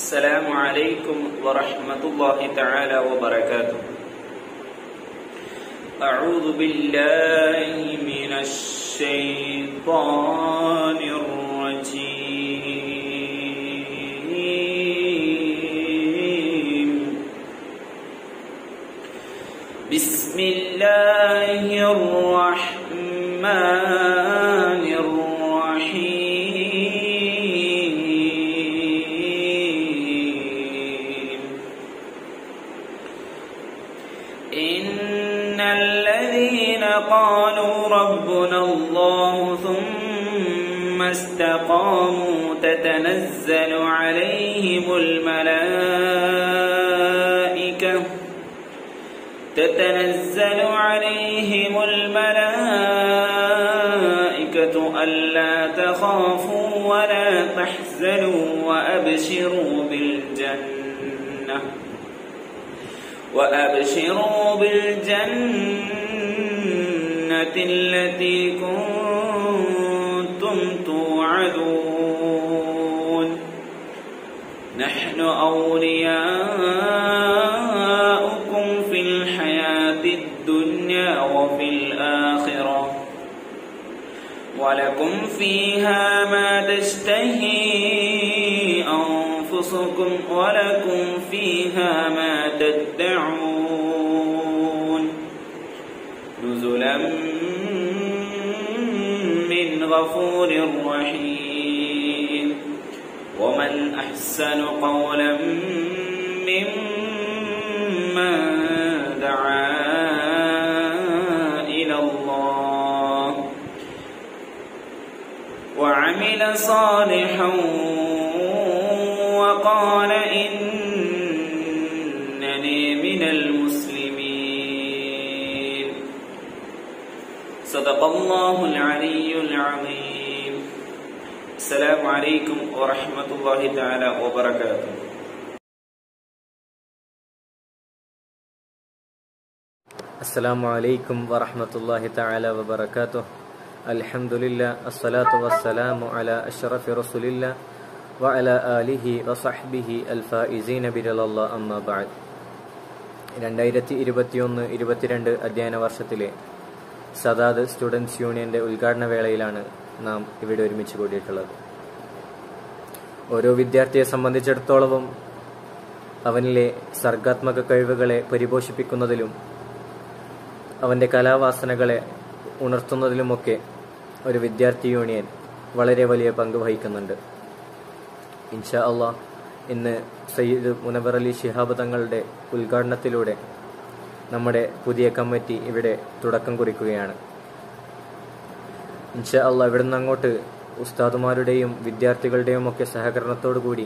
السلام عليكم ورحمة الله تعالى وبركاته أعوذ بالله من الشيطان الرجيم بسم الله الرحمن الرحيم إن الذين قالوا ربنا الله ثم استقاموا تتنزل عليهم الملائكة تتنزل عليهم الملائكة ألا تخافوا ولا تحزنوا وأبشروا بالجنة وأبشروا بالجنة التي كنتم توعدون نحن أولياؤكم في الحياة الدنيا وفي الآخرة ولكم فيها ما تشتهي أنفسكم ولكم فيها ما تدعون نزلا من غفور رحيم ومن أحسن قولا ممن دعا إلى الله وعمل صالحا وقال إنني من المسلمين صدق الله العلي العظيم السلام عليكم ورحمة الله تعالى وبركاته السلام عليكم ورحمة الله تعالى وبركاته الحمد لله الصلاة والسلام على أشرف رسول الله وعلى آله وصحبه الفائزين برضا الله أما بعد രണ്ടായിരത്തി ഇരുപത്തിയൊന്ന് ഇരുപത്തിരണ്ട് അധ്യയന വർഷത്തിലെ സദാദ് സ്റ്റുഡൻസ് യൂണിയന്റെ ഉദ്ഘാടന വേളയിലാണ് നാം ഇവിടെ ഒരുമിച്ച് കൂടിയിട്ടുള്ളത് ഓരോ വിദ്യാർത്ഥിയെ സംബന്ധിച്ചിടത്തോളവും അവനിലെ സർഗാത്മക കഴിവുകളെ പരിപോഷിപ്പിക്കുന്നതിലും അവന്റെ കലാവാസനകളെ ഉണർത്തുന്നതിലുമൊക്കെ ഒരു വിദ്യാർത്ഥി യൂണിയൻ വളരെ വലിയ പങ്ക് വഹിക്കുന്നുണ്ട് ഇൻഷാ അള്ളാഹ് ഇന്ന് സയ്യിദ് മുനവർ അലി ശിഹാബ് തങ്ങളുടെ ഉദ്ഘാടനത്തിലൂടെ നമ്മുടെ പുതിയ കമ്മിറ്റി ഇവിടെ തുടക്കം കുറിക്കുകയാണ് ഇൻഷാ അള്ളാഹ് ഇവിടെ നിന്ന് അങ്ങോട്ട് ഉസ്താദുമാരുടെയും വിദ്യാർത്ഥികളുടെയും ഒക്കെ സഹകരണത്തോടു കൂടി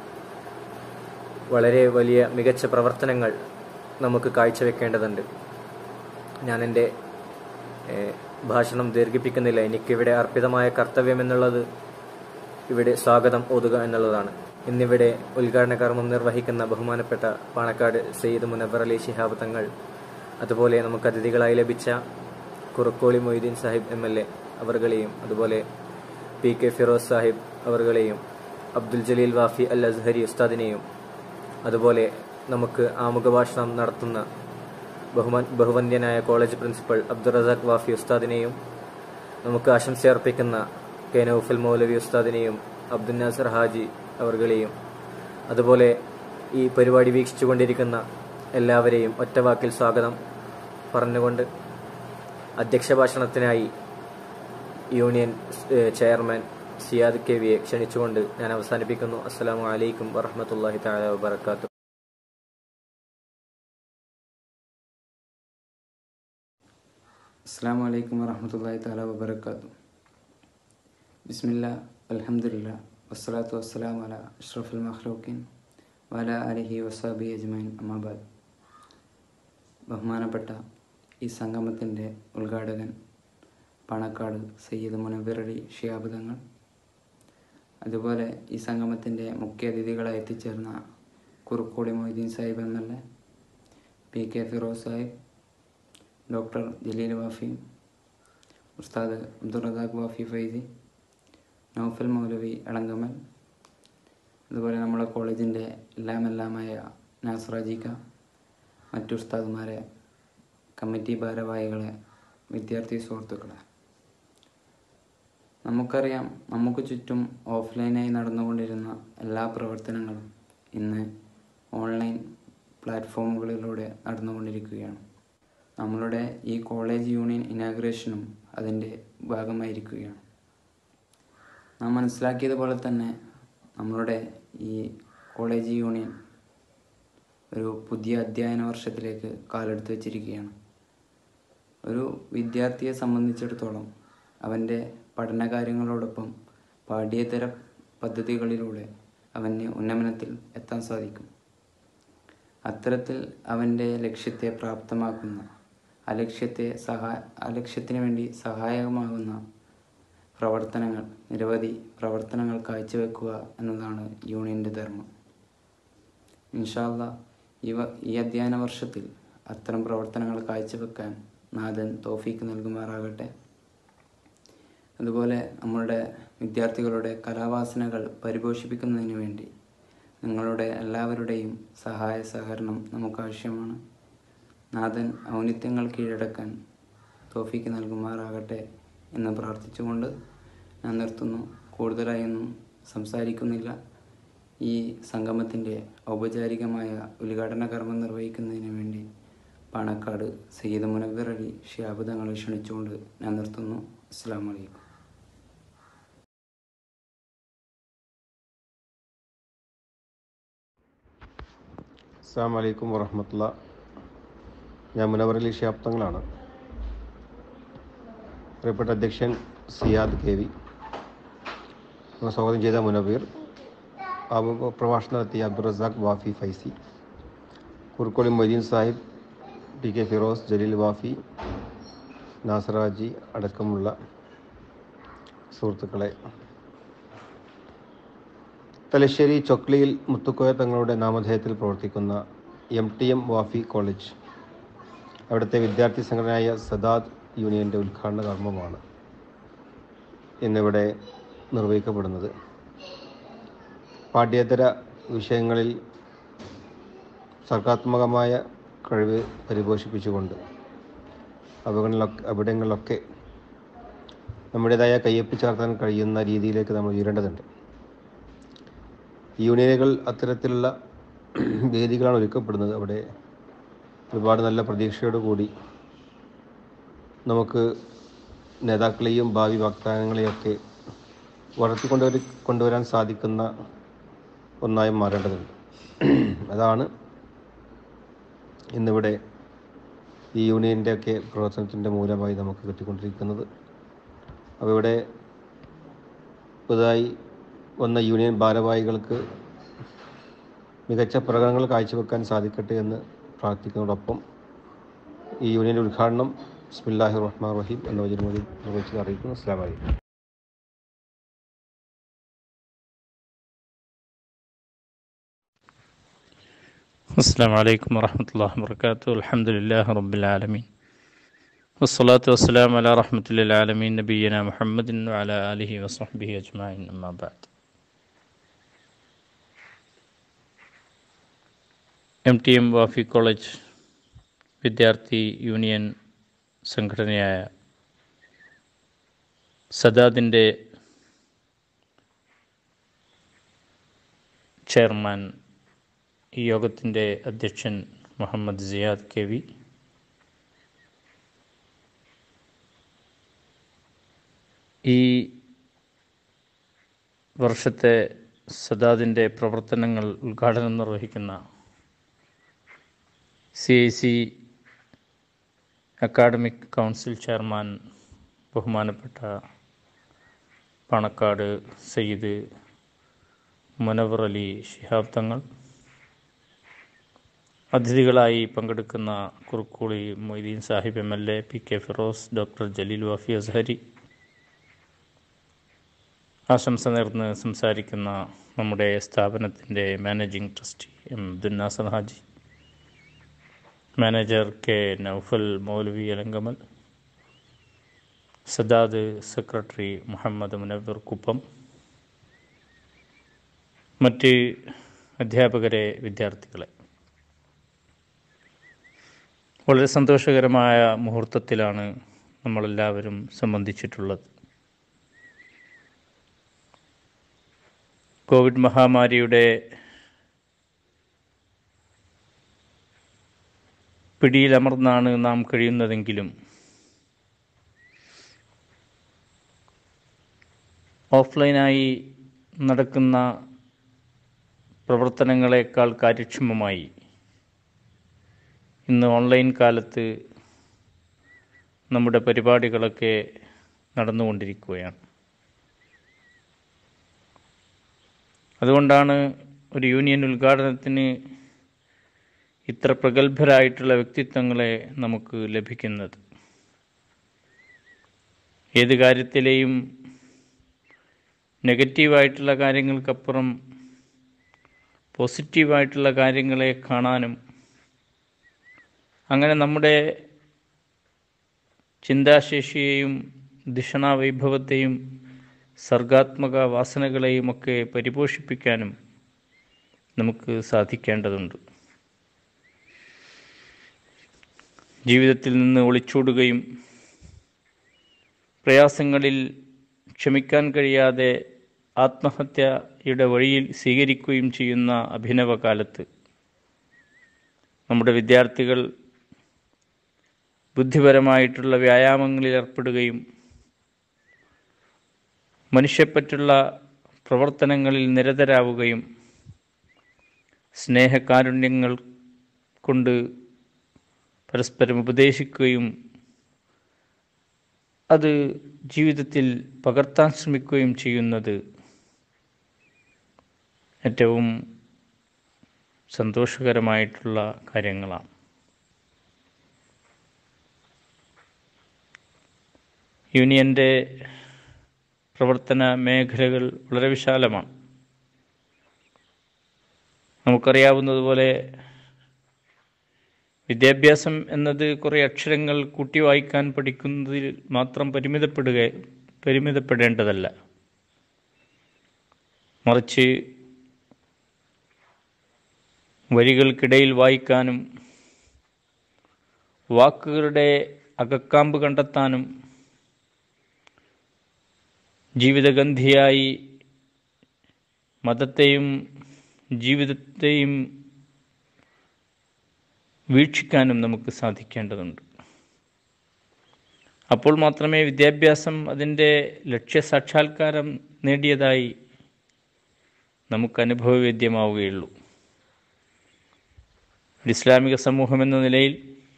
വളരെ വലിയ മികച്ച പ്രവർത്തനങ്ങൾ നമുക്ക് കാഴ്ചവെക്കേണ്ടതുണ്ട് ഞാൻ എൻ്റെ ഏഹ്, ഭാഷണം ദീർഘിപ്പിക്കുന്നില്ല എനിക്കിവിടെ അർപ്പിതമായ കർത്തവ്യം എന്നുള്ളത് ഇവിടെ സ്വാഗതം ഓതുക എന്നുള്ളതാണ് ഇന്നിവിടെ ഉദ്ഘാടന കർമ്മം നിർവഹിക്കുന്ന ബഹുമാനപ്പെട്ട പാണക്കാട് സയ്യിദ് മുനവർ അലി ശിഹാബ് തങ്ങൾ അതുപോലെ നമുക്ക് അതിഥികളായി ലഭിച്ച Kurukkoli Moideen Sahib M L A അവർകളെയും അതുപോലെ പി കെ ഫിറോസ് സാഹിബ് അവർകളെയും അബ്ദുൽ ജലീൽ വാഫി അൽ അസ്ഹരി ഉസ്താദിനെയും അതുപോലെ നമുക്ക് ആമുഖ ഭാഷണം നടത്തുന്ന ബഹുമാൻ ബഹുവന്യനായ കോളേജ് പ്രിൻസിപ്പൽ അബ്ദുൾ റസാഖ് വാഫി ഉസ്താദിനെയും നമുക്ക് ആശംസയർപ്പിക്കുന്ന കെ നൌഫൽ മൗലവി ഉസ്താദിനെയും അബ്ദുൽ നാസർ ഹാജി അവർകളെയും അതുപോലെ ഈ പരിപാടി വീക്ഷിച്ചുകൊണ്ടിരിക്കുന്ന എല്ലാവരെയും ഒറ്റവാക്കിൽ സ്വാഗതം പറഞ്ഞുകൊണ്ട് അധ്യക്ഷ ഭാഷണത്തിനായി union uh, chairman Siyad K വിയെ ക്ഷണിച്ചുകൊണ്ട് ഞാൻ അവസാനിപ്പിക്കുന്നു അസ്സലാമു അലൈക്കും വറഹമത്തല്ലാഹി താല വബർക്കാത്തു അസ്സാം വലൈക്കും വറഹമത്തല്ലാഹി താല വബർക്കാത്തു ബിസ്മില്ല അൽഹംദുലില്ലാ വസ്സലാത്തു വസ്സലാം അല അഷ്റഫുൽ മഖ്ലൂഖീൻ വല അലിഹി വസാബി അജ്മൈൻ അമ്മാബാദ് ബഹുമാനപ്പെട്ട ഈ സംഗമത്തിൻ്റെ ഉദ്ഘാടകൻ പണക്കാട് സയ്യിദ് മുനവർ അലി ഷിയാബ് തങ്ങൾ അതുപോലെ ഈ സംഗമത്തിൻ്റെ മുഖ്യ അതിഥികളായി എത്തിച്ചേർന്ന Kurukkodi Moideen Sahib M L A P K Firoz Sahib doctor Jaleel Wafi ഉസ്താദ് അബ്ദുൾ റസാഖ് വാഫി ഫൈസി നൗഫൽ മൗലവി എളങ്കമൽ അതുപോലെ നമ്മളെ കോളേജിൻ്റെ എല്ലാം എല്ലാമായ നാസ്രാജിക്ക മറ്റു ഉസ്താദുമാരെ കമ്മിറ്റി ഭാരവാഹികളെ വിദ്യാർത്ഥി സുഹൃത്തുക്കളെ നമുക്കറിയാം നമുക്ക് ചുറ്റും ഓഫ്ലൈനായി നടന്നുകൊണ്ടിരുന്ന എല്ലാ പ്രവർത്തനങ്ങളും ഇന്ന് ഓൺലൈൻ പ്ലാറ്റ്ഫോമുകളിലൂടെ നടന്നുകൊണ്ടിരിക്കുകയാണ് നമ്മളുടെ ഈ കോളേജ് യൂണിയൻ ഇനാഗ്രേഷനും അതിൻ്റെ ഭാഗമായിരിക്കുകയാണ് നാം മനസ്സിലാക്കിയതുപോലെ തന്നെ നമ്മളുടെ ഈ കോളേജ് യൂണിയൻ ഒരു പുതിയ അധ്യയന വർഷത്തിലേക്ക് കാലെടുത്ത് വച്ചിരിക്കുകയാണ് ഒരു വിദ്യാർത്ഥിയെ സംബന്ധിച്ചിടത്തോളം അവൻ്റെ പഠനകാര്യങ്ങളോടൊപ്പം പാഠ്യേതര പദ്ധതികളിലൂടെ അവന് ഉന്നമനത്തിൽ എത്താൻ സാധിക്കും അത്തരത്തിൽ അവൻ്റെ ലക്ഷ്യത്തെ പ്രാപ്തമാക്കുന്ന ആ ലക്ഷ്യത്തെ സഹാ ആ ലക്ഷ്യത്തിന് വേണ്ടി സഹായകമാകുന്ന പ്രവർത്തനങ്ങൾ നിരവധി പ്രവർത്തനങ്ങൾ കാഴ്ചവെക്കുക എന്നതാണ് യൂണിയൻ്റെ ധർമ്മം ഇൻഷാല്ല ഇവ ഈ അധ്യയന വർഷത്തിൽ അത്തരം പ്രവർത്തനങ്ങൾ കാഴ്ചവെക്കാൻ നാഥൻ തോഫീക്ക് നൽകുമാറാകട്ടെ അതുപോലെ നമ്മളുടെ വിദ്യാർത്ഥികളുടെ കലാവാസനകൾ പരിപോഷിപ്പിക്കുന്നതിന് വേണ്ടി നിങ്ങളുടെ എല്ലാവരുടെയും സഹായ സഹകരണം നമുക്ക് ആവശ്യമാണ് നാഥൻ ഔന്നിത്യങ്ങൾ കീഴടക്കാൻ തോഫിക്ക് നൽകുമാറാകട്ടെ എന്ന് പ്രാർത്ഥിച്ചുകൊണ്ട് ഞാൻ നിർത്തുന്നു കൂടുതലായൊന്നും സംസാരിക്കുന്നില്ല ഈ സംഗമത്തിൻ്റെ ഔപചാരികമായ ഉദ്ഘാടന കർമ്മം നിർവഹിക്കുന്നതിന് വേണ്ടി പാണക്കാട് സയ്യിദ് മുനവ്വർ അലി ഷിയാബ് തങ്ങളെ ക്ഷണിച്ചുകൊണ്ട് ഞാൻ നിർത്തുന്നു അസ്സാം വലൈക്കും അസ്സാം വലൈക്കും വറഹമത്തുള്ള ഞാൻ മുനവറലി ഷിയാബ്ദങ്ങളാണ് പ്രിയപ്പെട്ട അധ്യക്ഷൻ സിയാദ് കെ വി നമ്മളെ സ്വാഗതം ചെയ്ത മുനവീർ ആമുഖ പ്രഭാഷണം നടത്തിയ അബ്ദുൾ റസാഖ് വാഫി ഫൈസി കുറുക്കോളി മൊയ്തീൻ സാഹിബ് ടി കെ ഫിറോസ് ജലീൽ വാഫി നാസറാജി അടക്കമുള്ള സുഹൃത്തുക്കളെ തലശ്ശേരി ചൊക്ലിയിൽ മുത്തുക്കോയ തങ്ങളുടെ നാമധേയത്തിൽ പ്രവർത്തിക്കുന്ന M T M Wafi college അവിടുത്തെ വിദ്യാർത്ഥി സംഘടനയായ സദാദ് യൂണിയൻ്റെ ഉദ്ഘാടന കർമ്മമാണ് ഇന്നിവിടെ നിർവഹിക്കപ്പെടുന്നത് പാഠ്യേതര വിഷയങ്ങളിൽ സർഗാത്മകമായ കഴിവ് പരിപോഷിപ്പിച്ചുകൊണ്ട് അവിടങ്ങളിലൊക്കെ അവിടങ്ങളിലൊക്കെ നമ്മുടേതായ കയ്യൊപ്പ് ചേർത്താൻ കഴിയുന്ന രീതിയിലേക്ക് നമ്മൾ ഉയരേണ്ടതുണ്ട് യൂണിയനുകൾ അത്തരത്തിലുള്ള വേദികളാണ് ഒരുക്കപ്പെടുന്നത് അവിടെ ഒരുപാട് നല്ല പ്രതീക്ഷയോടുകൂടി നമുക്ക് നേതാക്കളെയും ഭാവി വാഗ്ദാനങ്ങളെയൊക്കെ വളർത്തിക്കൊണ്ടുവരി കൊണ്ടുവരാൻ സാധിക്കുന്ന ഒന്നായി മാറേണ്ടതുണ്ട് അതാണ് ഇന്നിവിടെ ഈ യൂണിയൻ്റെയൊക്കെ പ്രവർത്തനത്തിൻ്റെ മൂലമായി നമുക്ക് കിട്ടിക്കൊണ്ടിരിക്കുന്നത് അപ്പോൾ ഇവിടെ പുതുതായി വന്ന യൂണിയൻ ഭാരവാഹികൾക്ക് മികച്ച പ്രകടനങ്ങൾ കാഴ്ചവെക്കാൻ സാധിക്കട്ടെ എന്ന് പ്രാർത്ഥിക്കുന്നതോടൊപ്പം ഈ യൂണിയൻ്റെ ഉദ്ഘാടനം ബിസ്മില്ലാഹി റഹ്മാൻ റഹീം എന്ന വചനമതി നിർവഹിച്ചത് അറിയിക്കുന്നു അസ്ലാം വലൈക്കും السلام عليكم ورحمة الله وبركاته الحمد لله رب العالمين والصلاة والسلام على رحمة للعالمين نبينا محمد وعلى آله وصحبه أجمعين أما بعد M T M Wafi college വിദ്യാർത്ഥി യൂണിയൻ സംഘടനയായ സദാദിൻ്റെ ചെയർമാൻ ഈ യോഗത്തിൻ്റെ അധ്യക്ഷൻ മുഹമ്മദ് സിയാദ് കെ വി ഈ വർഷത്തെ സദാദിൻ്റെ പ്രവർത്തനങ്ങൾ ഉദ്ഘാടനം നിർവഹിക്കുന്ന C I C academic council chairman ബഹുമാനപ്പെട്ട പണക്കാട് സയ്യിദ് മുനവർ അലി ശിഹാബ് തങ്ങൾ അതിഥികളായി പങ്കെടുക്കുന്ന Kurukkuli Moideen Sahib M L A P K Firoz doctor Jaleel Wafi Azhari ആശംസ നേർന്ന് സംസാരിക്കുന്ന നമ്മുടെ സ്ഥാപനത്തിൻ്റെ managing trustee M Abdunnasar Haji manager K Noufal Moulavi അലങ്കമൽ സദാദ് സെക്രട്ടറി മുഹമ്മദ് മുനവർ കുപ്പം മറ്റ് അധ്യാപകരെ വിദ്യാർത്ഥികളെ വളരെ സന്തോഷകരമായ മുഹൂർത്തത്തിലാണ് നമ്മളെല്ലാവരും സംബന്ധിച്ചിട്ടുള്ളത് കോവിഡ് മഹാമാരിയുടെ പിടിയിലമർന്നാണ് നാം കഴിയുന്നതെങ്കിലും ഓഫ്ലൈനായി നടക്കുന്ന പ്രവർത്തനങ്ങളെക്കാൾ കാര്യക്ഷമമായി ഇന്ന് ഓൺലൈൻ കാലത്ത് നമ്മുടെ പരിപാടികളൊക്കെ നടന്നുകൊണ്ടിരിക്കുകയാണ് അതുകൊണ്ടാണ് ഒരു യൂണിയൻ ഉദ്ഘാടനത്തിന് ഇത്ര പ്രഗത്ഭരായിട്ടുള്ള വ്യക്തിത്വങ്ങളെ നമുക്ക് ലഭിക്കുന്നത് ഏത് കാര്യത്തിലെയും നെഗറ്റീവായിട്ടുള്ള കാര്യങ്ങൾക്കപ്പുറം പോസിറ്റീവായിട്ടുള്ള കാര്യങ്ങളെ കാണാനും അങ്ങനെ നമ്മുടെ ചിന്താശേഷിയെയും ദിഷണാവൈഭവത്തെയും സർഗാത്മക വാസനകളെയുമൊക്കെ പരിപോഷിപ്പിക്കാനും നമുക്ക് സാധിക്കേണ്ടതുണ്ട് ജീവിതത്തിൽ നിന്ന് ഒളിച്ചോടുകയും പ്രയാസങ്ങളിൽ ക്ഷമിക്കാൻ കഴിയാതെ ആത്മഹത്യയുടെ വഴിയിൽ സ്വീകരിക്കുകയും ചെയ്യുന്ന അഭിനവ കാലത്ത് നമ്മുടെ വിദ്യാർത്ഥികൾ ബുദ്ധിപരമായിട്ടുള്ള വ്യായാമങ്ങളിൽ ഏർപ്പെടുകയും മനുഷ്യപ്പറ്റുള്ള പ്രവർത്തനങ്ങളിൽ നിരതരാവുകയും സ്നേഹകാരുണ്യങ്ങൾ കൊണ്ട് പരസ്പരം ഉപദേശിക്കുകയും അത് ജീവിതത്തിൽ പകർത്താൻ ശ്രമിക്കുകയും ചെയ്യുന്നത് ഏറ്റവും സന്തോഷകരമായിട്ടുള്ള കാര്യങ്ങളാണ് യൂണിയൻ്റെ പ്രവർത്തന മേഖലകൾ വളരെ വിശാലമാണ് നമുക്കറിയാവുന്നതുപോലെ വിദ്യാഭ്യാസം എന്നത് കുറേ അക്ഷരങ്ങൾ കൂട്ടി വായിക്കാൻ പഠിക്കുന്നതിൽ മാത്രം പരിമിതപ്പെടുക പരിമിതപ്പെടേണ്ടതല്ല മറിച്ച് വരികൾക്കിടയിൽ വായിക്കാനും വാക്കുകളുടെ അകക്കാമ്പ് കണ്ടെത്താനും ജീവിതഗന്ധിയായി മതത്തെയും ജീവിതത്തെയും വീക്ഷിക്കാനും നമുക്ക് സാധിക്കേണ്ടതുണ്ട് അപ്പോൾ മാത്രമേ വിദ്യാഭ്യാസം അതിൻ്റെ ലക്ഷ്യസാക്ഷാത്കാരം നേടിയതായി നമുക്ക് അനുഭവവേദ്യമാവുകയുള്ളൂ ഒരു ഇസ്ലാമിക സമൂഹം എന്ന നിലയിൽ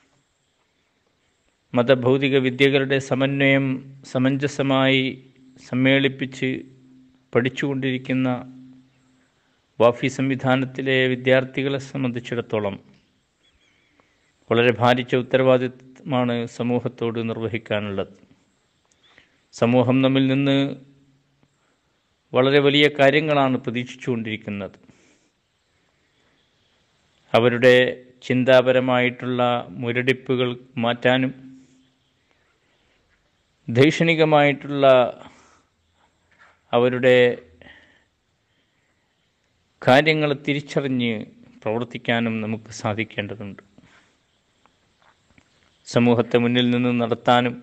മതഭൗതിക വിദ്യകളുടെ സമന്വയം സമഞ്ജസമായി സമ്മേളിപ്പിച്ച് പഠിച്ചുകൊണ്ടിരിക്കുന്ന വാഫി സംവിധാനത്തിലെ വിദ്യാർത്ഥികളെ സംബന്ധിച്ചിടത്തോളം വളരെ ഭാരിച്ച ഉത്തരവാദിത്വമാണ് സമൂഹത്തോട് നിർവഹിക്കാനുള്ളത് സമൂഹം നമ്മിൽ നിന്ന് വളരെ വലിയ കാര്യങ്ങളാണ് പ്രതീക്ഷിച്ചുകൊണ്ടിരിക്കുന്നത് അവരുടെ ചിന്താപരമായിട്ടുള്ള മുരടിപ്പുകൾ മാറ്റാനും ധൈഷണികമായിട്ടുള്ള അവരുടെ കാര്യങ്ങൾ തിരിച്ചറിഞ്ഞ് പ്രവർത്തിക്കാനും നമുക്ക് സാധിക്കേണ്ടതുണ്ട് സമൂഹത്തെ മുന്നിൽ നിന്ന് നടത്താനും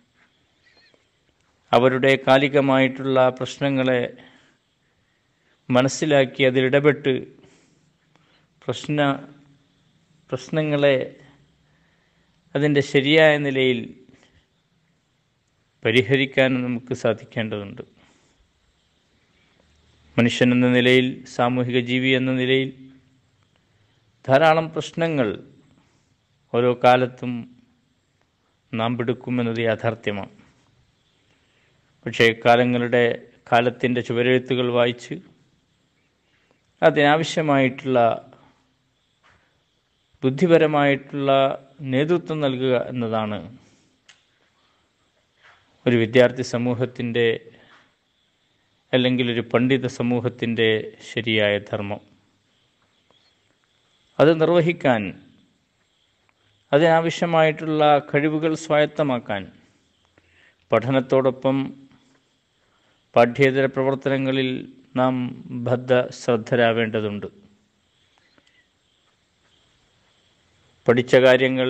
അവരുടെ കാലികമായിട്ടുള്ള പ്രശ്നങ്ങളെ മനസ്സിലാക്കി അതിലിടപെട്ട് പ്രശ്ന പ്രശ്നങ്ങളെ അതിൻ്റെ ശരിയായ നിലയിൽ പരിഹരിക്കാനും നമുക്ക് സാധിക്കേണ്ടതുണ്ട് മനുഷ്യൻ എന്ന നിലയിൽ സാമൂഹിക ജീവി എന്ന നിലയിൽ ധാരാളം പ്രശ്നങ്ങൾ ഓരോ കാലത്തും നാം പിടുക്കുമെന്നത് യാഥാർത്ഥ്യമാണ് പക്ഷേ കാലങ്ങളുടെ കാലത്തിൻ്റെ ചുവരെഴുത്തുകൾ വായിച്ച് അതിനാവശ്യമായിട്ടുള്ള ബുദ്ധിപരമായിട്ടുള്ള നേതൃത്വം നൽകുക എന്നതാണ് ഒരു വിദ്യാർത്ഥി സമൂഹത്തിൻ്റെ അല്ലെങ്കിൽ ഒരു പണ്ഡിത സമൂഹത്തിൻ്റെ ശരിയായ ധർമ്മം അത് നിർവഹിക്കാൻ അതിനാവശ്യമായിട്ടുള്ള കഴിവുകൾ സ്വായത്തമാക്കാൻ പഠനത്തോടൊപ്പം പാഠ്യേതര പ്രവർത്തനങ്ങളിൽ നാം ബദ്ധ ശ്രദ്ധരാവേണ്ടതുണ്ട് പഠിച്ച കാര്യങ്ങൾ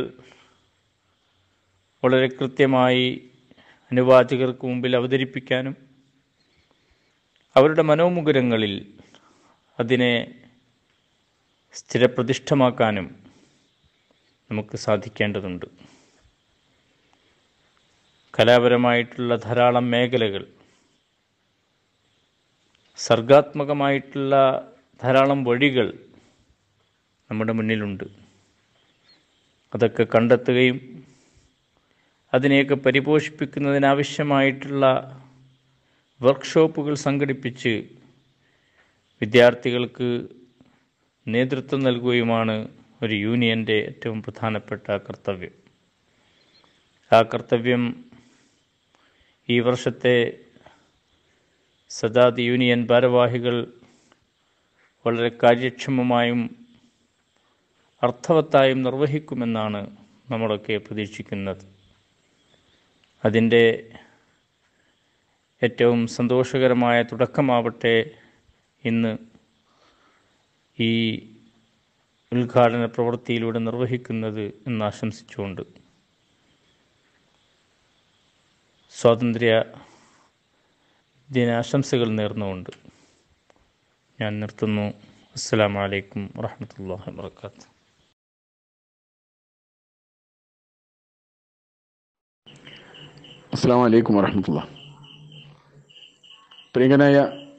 വളരെ കൃത്യമായി അനുവാചകർക്ക് മുമ്പിൽ അവതരിപ്പിക്കാനും അവരുടെ മനോമുകുരങ്ങളിൽ അതിനെ സ്ഥിരപ്രതിഷ്ഠമാക്കാനും നമുക്ക് സാധിക്കേണ്ടതുണ്ട് കലാപരമായിട്ടുള്ള ധാരാളം മേഖലകൾ സർഗാത്മകമായിട്ടുള്ള ധാരാളം വഴികൾ നമ്മുടെ മുന്നിലുണ്ട് അതൊക്കെ കണ്ടെത്തുകയും അതിനെയൊക്കെ പരിപോഷിപ്പിക്കുന്നതിനാവശ്യമായിട്ടുള്ള വർക്ക്ഷോപ്പുകൾ സംഘടിപ്പിച്ച് വിദ്യാർത്ഥികൾക്ക് നേതൃത്വം നൽകുകയുമാണ് ഒരു യൂണിയൻ്റെ ഏറ്റവും പ്രധാനപ്പെട്ട കർത്തവ്യം ആ കർത്തവ്യം ഈ വർഷത്തെ സദാത് യൂണിയൻ ഭാരവാഹികൾ വളരെ കാര്യക്ഷമമായും അർത്ഥവത്തായും നിർവഹിക്കുമെന്നാണ് നമ്മളൊക്കെ പ്രതീക്ഷിക്കുന്നത് അതിൻ്റെ ഏറ്റവും സന്തോഷകരമായ തുടക്കമാവട്ടെ ഇന്ന് ഈ ഉദ്ഘാടന പ്രവൃത്തിയിലൂടെ നിർവഹിക്കുന്നത് എന്ന് ആശംസിച്ചുകൊണ്ട് സ്വാതന്ത്ര്യ ദിനാശംസകൾ നേർന്നുകൊണ്ട് ഞാൻ നിർത്തുന്നു അസ്സാം വലൈക്കും വാഹമത്തല്ലാ വാത്തു അസ്സാം വലൈക്കും വരഹമത്തുള്ള പ്രിയങ്കനായ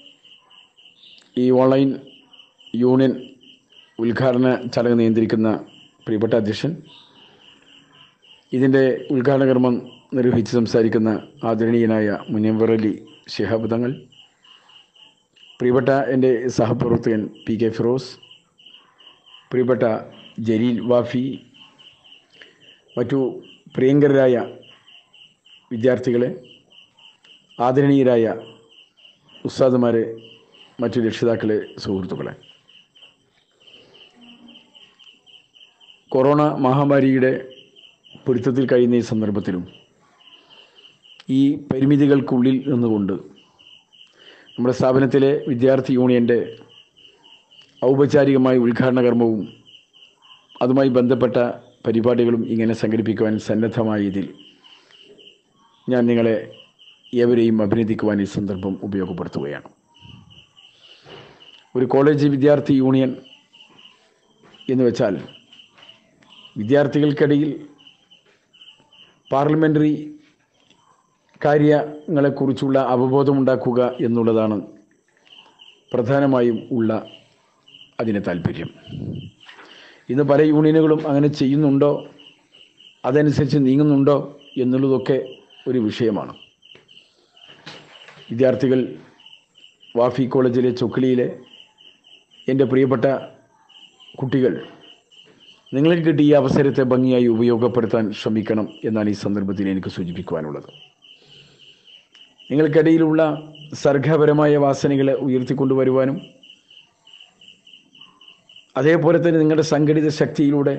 ഈ ഓൺലൈൻ യൂണിയൻ ഉദ്ഘാടന ചടങ്ങ് നിയന്ത്രിക്കുന്ന പ്രിയപ്പെട്ട അധ്യക്ഷൻ ഇതിൻ്റെ ഉദ്ഘാടന കർമ്മം നിർവഹിച്ച് സംസാരിക്കുന്ന ആദരണീയനായ മുനവർ അലി ശിഹാബ് തങ്ങൾ പ്രിയപ്പെട്ട എൻ്റെ സഹപ്രവർത്തകൻ പി കെ ഫിറോസ് പ്രിയപ്പെട്ട ജലീൽ വാഫി മറ്റു പ്രിയങ്കരായ വിദ്യാർത്ഥികളെ ആദരണീയരായ ഉസ്താദുമാരെ മറ്റു രക്ഷിതാക്കളെ സുഹൃത്തുക്കളെ കൊറോണ മഹാമാരിയുടെ പിടുത്തത്തിൽ കഴിയുന്ന ഈ സന്ദർഭത്തിലും ഈ പരിമിതികൾക്കുള്ളിൽ നിന്നുകൊണ്ട് നമ്മുടെ സ്ഥാപനത്തിലെ വിദ്യാർത്ഥി യൂണിയൻ്റെ ഔപചാരികമായ ഉദ്ഘാടന കർമ്മവും അതുമായി ബന്ധപ്പെട്ട പരിപാടികളും ഇങ്ങനെ സംഘടിപ്പിക്കുവാൻ സന്നദ്ധമായ ഇതിൽ ഞാൻ നിങ്ങളെ ഏവരെയും അഭിനന്ദിക്കുവാൻ ഈ സന്ദർഭം ഉപയോഗപ്പെടുത്തുകയാണ് ഒരു കോളേജ് വിദ്യാർത്ഥി യൂണിയൻ എന്ന് വെച്ചാൽ വിദ്യാർത്ഥികൾക്കിടയിൽ പാർലമെൻ്ററി കാര്യങ്ങളെക്കുറിച്ചുള്ള അവബോധമുണ്ടാക്കുക എന്നുള്ളതാണ് പ്രധാനമായും ഉള്ള അതിന് താല്പര്യം ഇന്ന് പല യൂണിയനുകളും അങ്ങനെ ചെയ്യുന്നുണ്ടോ അതനുസരിച്ച് നീങ്ങുന്നുണ്ടോ എന്നുള്ളതൊക്കെ ഒരു വിഷയമാണ് വിദ്യാർത്ഥികൾ വാഫി കോളേജിലെ ചൊക്കിളിയിലെ എൻ്റെ പ്രിയപ്പെട്ട കുട്ടികൾ നിങ്ങൾക്ക് കിട്ടിയ ഈ അവസരത്തെ ഭംഗിയായി ഉപയോഗപ്പെടുത്താൻ ശ്രമിക്കണം എന്നാണ് ഈ സന്ദർഭത്തിൽ എനിക്ക് സൂചിപ്പിക്കുവാനുള്ളത് നിങ്ങൾക്കിടയിലുള്ള സർഗപരമായ വാസനകളെ ഉയർത്തിക്കൊണ്ടുവരുവാനും അതേപോലെ തന്നെ നിങ്ങളുടെ സംഘടിത ശക്തിയിലൂടെ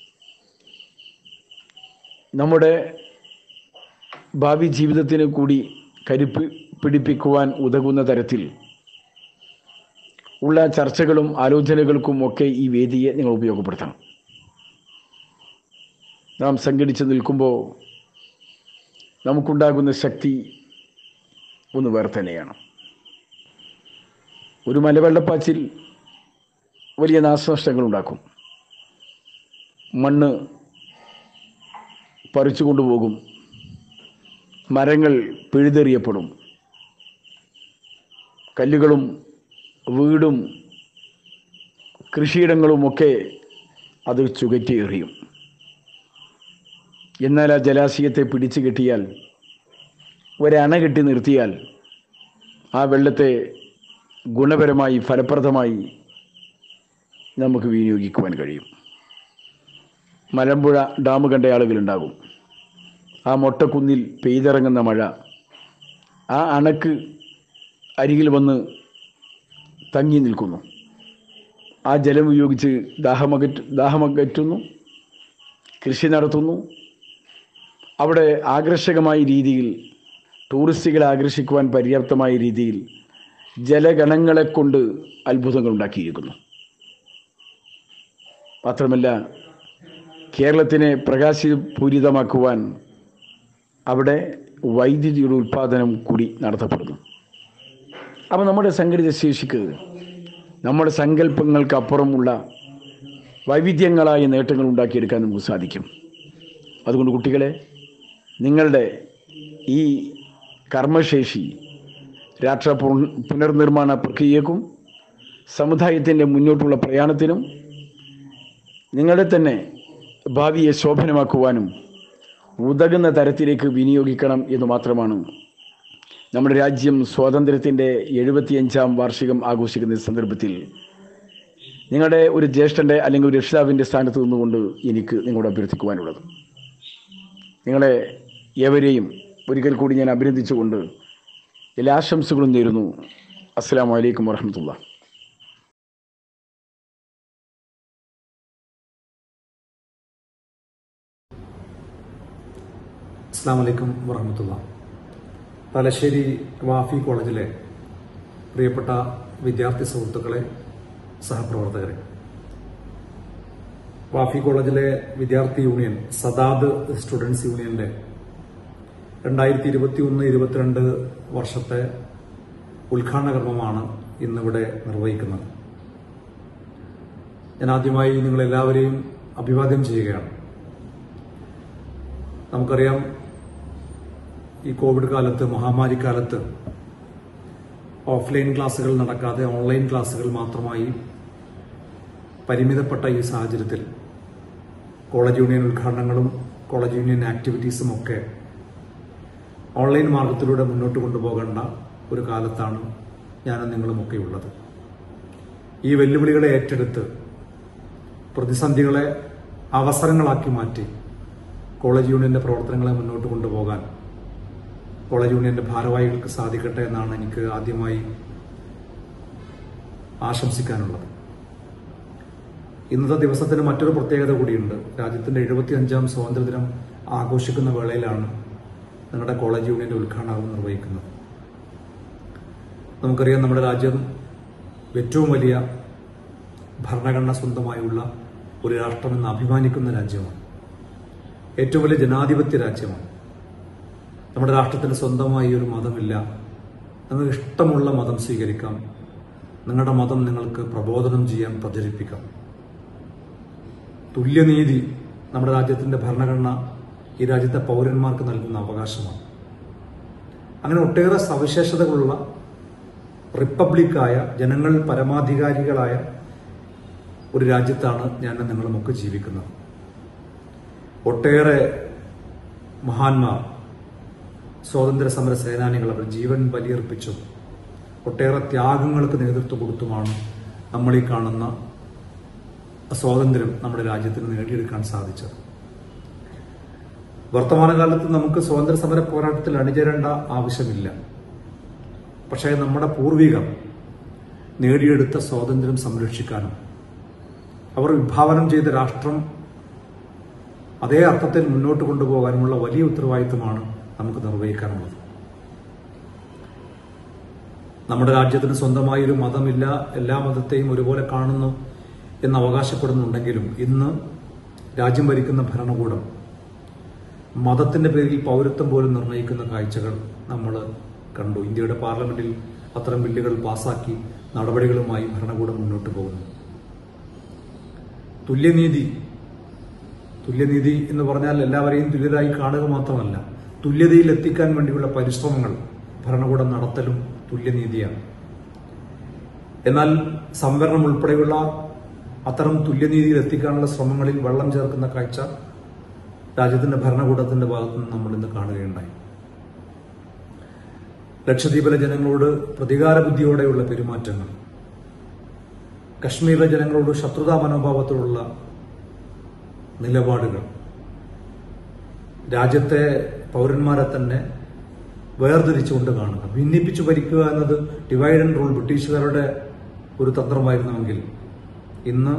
നമ്മുടെ ഭാവി ജീവിതത്തിന് കൂടി കരുപ്പ് പിടിപ്പിക്കുവാൻ ഉതകുന്ന തരത്തിൽ ഉള്ള ചർച്ചകളും ആലോചനകൾക്കും ഒക്കെ ഈ വേദിയെ നിങ്ങൾ ഉപയോഗപ്പെടുത്തണം നാം സംഘടിച്ച് നിൽക്കുമ്പോൾ നമുക്കുണ്ടാകുന്ന ശക്തി ഒന്ന് വേറെ തന്നെയാണ് ഒരു മലവെള്ളപ്പാച്ചിൽ വലിയ നാശനഷ്ടങ്ങൾ ഉണ്ടാക്കും മണ്ണ് പറിച്ചു കൊണ്ടുപോകും മരങ്ങൾ പിഴുതെറിയപ്പെടും കല്ലുകളും വീടും കൃഷിയിടങ്ങളുമൊക്കെ അത് ചുകറ്റി എറിയും എന്നാൽ ആ ജലാശയത്തെ പിടിച്ചു കെട്ടിയാൽ ഒരണ കെട്ടി നിർത്തിയാൽ ആ വെള്ളത്തെ ഗുണപരമായി ഫലപ്രദമായി നമുക്ക് വിനിയോഗിക്കുവാൻ കഴിയും മലമ്പുഴ ഡാം കണ്ട ആളുകളുണ്ടാകും ആ മൊട്ടക്കുന്നിൽ പെയ്തിറങ്ങുന്ന മഴ ആ അണക്ക് അരികിൽ വന്ന് തങ്ങി നിൽക്കുന്നു ആ ജലം ഉപയോഗിച്ച് ദാഹമകറ്റ ദാഹമകറ്റുന്നു കൃഷി നടത്തുന്നു അവിടെ ആകർഷകമായ രീതിയിൽ ടൂറിസ്റ്റുകളെ ആകർഷിക്കുവാൻ പര്യാപ്തമായ രീതിയിൽ ജലഗണങ്ങളെ കൊണ്ട് അത്ഭുതങ്ങൾ ഉണ്ടാക്കിയിരിക്കുന്നു മാത്രമല്ല കേരളത്തിനെ പ്രകാശപൂരിതമാക്കുവാൻ അവിടെ വൈദ്യുതിയുടെ ഉൽപ്പാദനം കൂടി നടത്തപ്പെടുന്നു അപ്പോൾ നമ്മുടെ സംഘടിത ശേഷിക്ക് നമ്മുടെ സങ്കല്പങ്ങൾക്ക് അപ്പുറമുള്ള വൈവിധ്യങ്ങളായ നേട്ടങ്ങൾ ഉണ്ടാക്കിയെടുക്കാൻ നമുക്ക് സാധിക്കും അതുകൊണ്ട് കുട്ടികളെ നിങ്ങളുടെ ഈ കർമ്മശേഷി രാഷ്ട്ര പുന- പുനർനിർമ്മാണ പ്രക്രിയക്കും സമുദായത്തിൻ്റെ മുന്നോട്ടുള്ള പ്രയാണത്തിനും നിങ്ങളെ തന്നെ ഭാവിയെ ശോഭനമാക്കുവാനും ഉതകുന്ന തരത്തിലേക്ക് വിനിയോഗിക്കണം എന്ന് മാത്രമാണ് നമ്മുടെ രാജ്യം സ്വാതന്ത്ര്യത്തിൻ്റെ എഴുപത്തിയഞ്ചാം വാർഷികം ആഘോഷിക്കുന്ന ഈ സന്ദർഭത്തിൽ നിങ്ങളുടെ ഒരു ജ്യേഷ്ഠൻ്റെ അല്ലെങ്കിൽ ഒരു രക്ഷിതാവിൻ്റെ സ്ഥാനത്ത് നിന്നുകൊണ്ട് എനിക്ക് നിങ്ങളോട് അഭ്യർത്ഥിക്കുവാനുള്ളത് നിങ്ങളെ ഏവരെയും ഒരിക്കൽ കൂടി ഞാൻ അഭിനന്ദിച്ചുകൊണ്ട് എല്ലാ ആശംസകളും നേരുന്നു അസ്സാം വലൈക്കും വർഹമത്തുള്ള അസ്സാം വലൈക്കും വറഹമത്തുള്ള തലശ്ശേരി വാഫി കോളേജിലെ പ്രിയപ്പെട്ട വിദ്യാർത്ഥി സുഹൃത്തുക്കളെ സഹപ്രവർത്തകരെ വാഫി കോളേജിലെ വിദ്യാർത്ഥി യൂണിയൻ സദാദ് സ്റ്റുഡൻസ് യൂണിയന്റെ രണ്ടായിരത്തി ഇരുപത്തി ഒന്ന് ഇരുപത്തിരണ്ട് വർഷത്തെ ഉദ്ഘാടന കർമ്മമാണ് ഇന്നിവിടെ നിർവഹിക്കുന്നത് ഞാൻ ആദ്യമായി നിങ്ങളെല്ലാവരെയും അഭിവാദ്യം ചെയ്യുകയാണ് നമുക്കറിയാം ഈ കോവിഡ് കാലത്ത് മഹാമാരി കാലത്ത് ഓഫ്ലൈൻ ക്ലാസ്സുകൾ നടക്കാതെ ഓൺലൈൻ ക്ലാസ്സുകൾ മാത്രമായി പരിമിതപ്പെട്ട ഈ സാഹചര്യത്തിൽ കോളേജ് യൂണിയൻ ഉദ്ഘാടനങ്ങളും കോളേജ് യൂണിയൻ ആക്ടിവിറ്റീസും ഒക്കെ ഓൺലൈൻ മാർഗത്തിലൂടെ മുന്നോട്ട് കൊണ്ടുപോകേണ്ട ഒരു കാലത്താണ് ഞാനും നിങ്ങളുമൊക്കെ ഉള്ളത് ഈ വെല്ലുവിളികളെ ഏറ്റെടുത്ത് പ്രതിസന്ധികളെ അവസരങ്ങളാക്കി മാറ്റി കോളേജ് യൂണിയന്റെ പ്രവർത്തനങ്ങളെ മുന്നോട്ട് കൊണ്ടുപോകാൻ കോളേജ് യൂണിയന്റെ ഭാരവാഹികൾക്ക് സാധിക്കട്ടെ എന്നാണ് എനിക്ക് ആദ്യമായി ആശംസിക്കാനുള്ളത് ഇന്നത്തെ ദിവസത്തിന് മറ്റൊരു പ്രത്യേകത കൂടിയുണ്ട് രാജ്യത്തിന്റെ എഴുപത്തി അഞ്ചാം സ്വാതന്ത്ര്യദിനം ആഘോഷിക്കുന്ന വേളയിലാണ് നിങ്ങളുടെ കോളേജ് യൂണിയന്റെ ഉദ്ഘാടനം നിർവഹിക്കുന്നത് നമുക്കറിയാം നമ്മുടെ രാജ്യം ഏറ്റവും വലിയ ഭരണഘടന സ്വന്തമായുള്ള ഒരു രാഷ്ട്രമെന്ന് അഭിമാനിക്കുന്ന രാജ്യമാണ് ഏറ്റവും വലിയ ജനാധിപത്യ രാജ്യമാണ് നമ്മുടെ രാഷ്ട്രത്തിന് സ്വന്തമായി ഒരു മതമില്ല നിങ്ങൾക്ക് ഇഷ്ടമുള്ള മതം സ്വീകരിക്കാം നിങ്ങളുടെ മതം നിങ്ങൾക്ക് പ്രബോധനം ചെയ്യാൻ പ്രചരിപ്പിക്കാം തുല്യനീതി നമ്മുടെ രാജ്യത്തിന്റെ ഭരണഘടന ഈ രാജ്യത്തെ പൗരന്മാർക്ക് നൽകുന്ന അവകാശമാണ് അങ്ങനെ ഒട്ടേറെ സവിശേഷതകളുള്ള റിപ്പബ്ലിക്കായ ജനങ്ങൾ പരമാധികാരികളായ ഒരു രാജ്യത്താണ് ഞാൻ നിങ്ങളുമൊക്കെ ജീവിക്കുന്നത് ഒട്ടേറെ മഹാന്മാർ സ്വാതന്ത്ര്യ സമര സേനാനികൾ അവർ ജീവൻ ബലിയർപ്പിച്ചും ഒട്ടേറെ ത്യാഗങ്ങൾക്ക് നേതൃത്വം കൊടുത്തുമാണ് നമ്മൾ ഈ കാണുന്ന സ്വാതന്ത്ര്യം നമ്മുടെ രാജ്യത്തിന് നേടിയെടുക്കാൻ സാധിച്ചത് വർത്തമാനകാലത്ത് നമുക്ക് സ്വാതന്ത്ര്യ സമര പോരാട്ടത്തിൽ അണിചേരേണ്ട ആവശ്യമില്ല പക്ഷേ നമ്മുടെ പൂർവികർ നേടിയെടുത്ത സ്വാതന്ത്ര്യം സംരക്ഷിക്കാനും അവർ വിഭാവനം ചെയ്ത രാഷ്ട്രം അതേ അർത്ഥത്തിൽ മുന്നോട്ട് കൊണ്ടുപോകാനുമുള്ള വലിയ ഉത്തരവാദിത്തമാണ് നമുക്ക് നിർവഹിക്കാനുള്ളത് നമ്മുടെ രാജ്യത്തിന് സ്വന്തമായി ഒരു മതമില്ല എല്ലാ മതത്തെയും ഒരുപോലെ കാണുന്നു എന്ന് അവകാശപ്പെടുന്നുണ്ടെങ്കിലും ഇന്ന് രാജ്യം ഭരിക്കുന്ന ഭരണകൂടം മതത്തിന്റെ പേരിൽ പൗരത്വം പോലും നിർണ്ണയിക്കുന്ന കാഴ്ചകൾ നമ്മൾ കണ്ടു ഇന്ത്യയുടെ പാർലമെന്റിൽ അത്തരം ബില്ലുകൾ പാസാക്കി നടപടികളുമായി ഭരണകൂടം മുന്നോട്ട് പോകുന്നു തുല്യനീതി തുല്യനീതി എന്ന് പറഞ്ഞാൽ എല്ലാവരെയും തുല്യരായി കാണുക മാത്രമല്ല തുല്യതയിൽ എത്തിക്കാൻ വേണ്ടിയുള്ള പരിശ്രമങ്ങൾ ഭരണകൂടം നടത്തലും തുല്യനീതിയാണ് എന്നാൽ സംവരണം ഉൾപ്പെടെയുള്ള അത്തരം തുല്യനീതിയിൽ എത്തിക്കാനുള്ള ശ്രമങ്ങളിൽ വെള്ളം ചേർക്കുന്ന കാഴ്ച രാജ്യത്തിന്റെ ഭരണകൂടത്തിന്റെ ഭാഗത്തു നിന്ന് നമ്മൾ ഇന്ന് കാണുകയുണ്ടായി ലക്ഷദ്വീപിലെ ജനങ്ങളോട് പ്രതികാര ബുദ്ധിയോടെയുള്ള പെരുമാറ്റങ്ങൾ കശ്മീരിലെ ജനങ്ങളോട് ശത്രുതാ മനോഭാവത്തോടുള്ള നിലപാടുകൾ രാജ്യത്തെ പൗരന്മാരെ തന്നെ വേർതിരിച്ചുകൊണ്ട് കാണുക ഭിന്നിപ്പിച്ചു ഭരിക്കുക എന്നത് ഡിവൈഡ് ആൻഡ് റൂൾ ബ്രിട്ടീഷുകാരുടെ ഒരു തന്ത്രമായിരുന്നുവെങ്കിൽ ഇന്ന്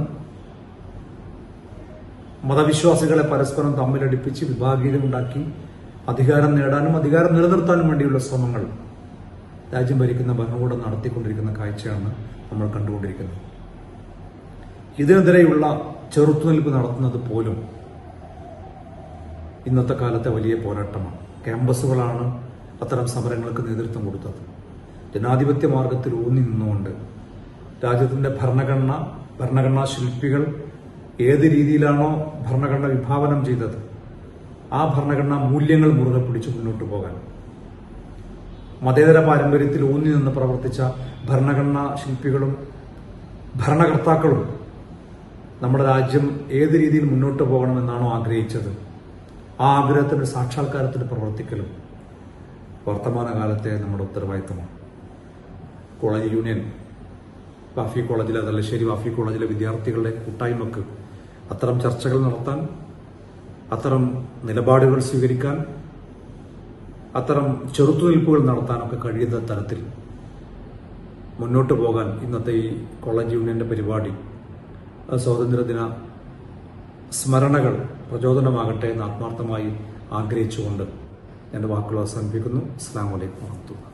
മതവിശ്വാസികളെ പരസ്പരം തമ്മിലടിപ്പിച്ച് വിഭാഗീയതയുണ്ടാക്കി അധികാരം നേടാനും അധികാരം നിലനിർത്താനും വേണ്ടിയുള്ള ശ്രമങ്ങൾ രാജ്യം ഭരിക്കുന്ന ഭരണകൂടം നടത്തിക്കൊണ്ടിരിക്കുന്ന കാഴ്ചയാണ് നമ്മൾ കണ്ടുകൊണ്ടിരിക്കുന്നത് ഇതിനെതിരെയുള്ള ചെറുത്തുനിൽപ്പ് നടത്തുന്നത് പോലും ഇന്നത്തെ കാലത്തെ വലിയ പോരാട്ടമാണ് ക്യാമ്പസുകളാണ് അത്തരം സമരങ്ങൾക്ക് നേതൃത്വം കൊടുത്തത് ജനാധിപത്യ മാർഗത്തിൽ ഊന്നി നിന്നുകൊണ്ട് രാജ്യത്തിന്റെ ഭരണഘടന ഭരണഘടനാ ശില്പികൾ ഏത് രീതിയിലാണോ ഭരണഘടന വിഭാവനം ചെയ്തത് ആ ഭരണഘടനാ മൂല്യങ്ങൾ മുറുകെ പിടിച്ചു മുന്നോട്ട് പോകാൻ മതേതര പാരമ്പര്യത്തിൽ ഊന്നി നിന്ന് പ്രവർത്തിച്ച ഭരണഘടനാ ശില്പികളും ഭരണകർത്താക്കളും നമ്മുടെ രാജ്യം ഏത് രീതിയിൽ മുന്നോട്ട് പോകണമെന്നാണോ ആഗ്രഹിച്ചത് ആ ആഗ്രഹത്തിന്റെ സാക്ഷാത്കാരത്തിന് പ്രവർത്തിക്കലും വർത്തമാനകാലത്തെ നമ്മുടെ ഉത്തരവാദിത്തമാണ് കോളേജ് യൂണിയൻ വാഫി കോളേജിലെ തലശ്ശേരി വാഫി കോളേജിലെ വിദ്യാർത്ഥികളുടെ കൂട്ടായ്മക്ക് അത്തരം ചർച്ചകൾ നടത്താൻ അത്തരം നിലപാടുകൾ സ്വീകരിക്കാൻ അത്തരം ചെറുത്തുനിൽപ്പുകൾ നടത്താനൊക്കെ കഴിയുന്ന തരത്തിൽ മുന്നോട്ട് പോകാൻ ഇന്നത്തെ ഈ കോളേജ് യൂണിയന്റെ പരിപാടി ആ സ്വാതന്ത്ര്യദിന സ്മരണകൾ പ്രചോദനമാകട്ടെ എന്ന് ആത്മാർത്ഥമായി ആഗ്രഹിച്ചുകൊണ്ട് എൻ്റെ വാക്കുകൾ അവസാനിപ്പിക്കുന്നു അസ്സാം വലൈക്കും വാഹത്തുള്ള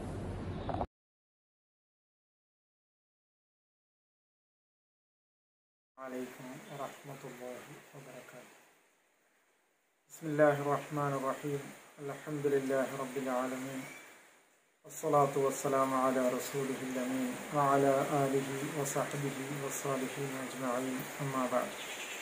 عليكم ورحمة الله وبركاته بسم الله الرحمن الرحيم الحمد لله رب العالمين والصلاة والسلام على رسوله الأمين وعلى آله وصحبه والصالحين أجمعين أما بعد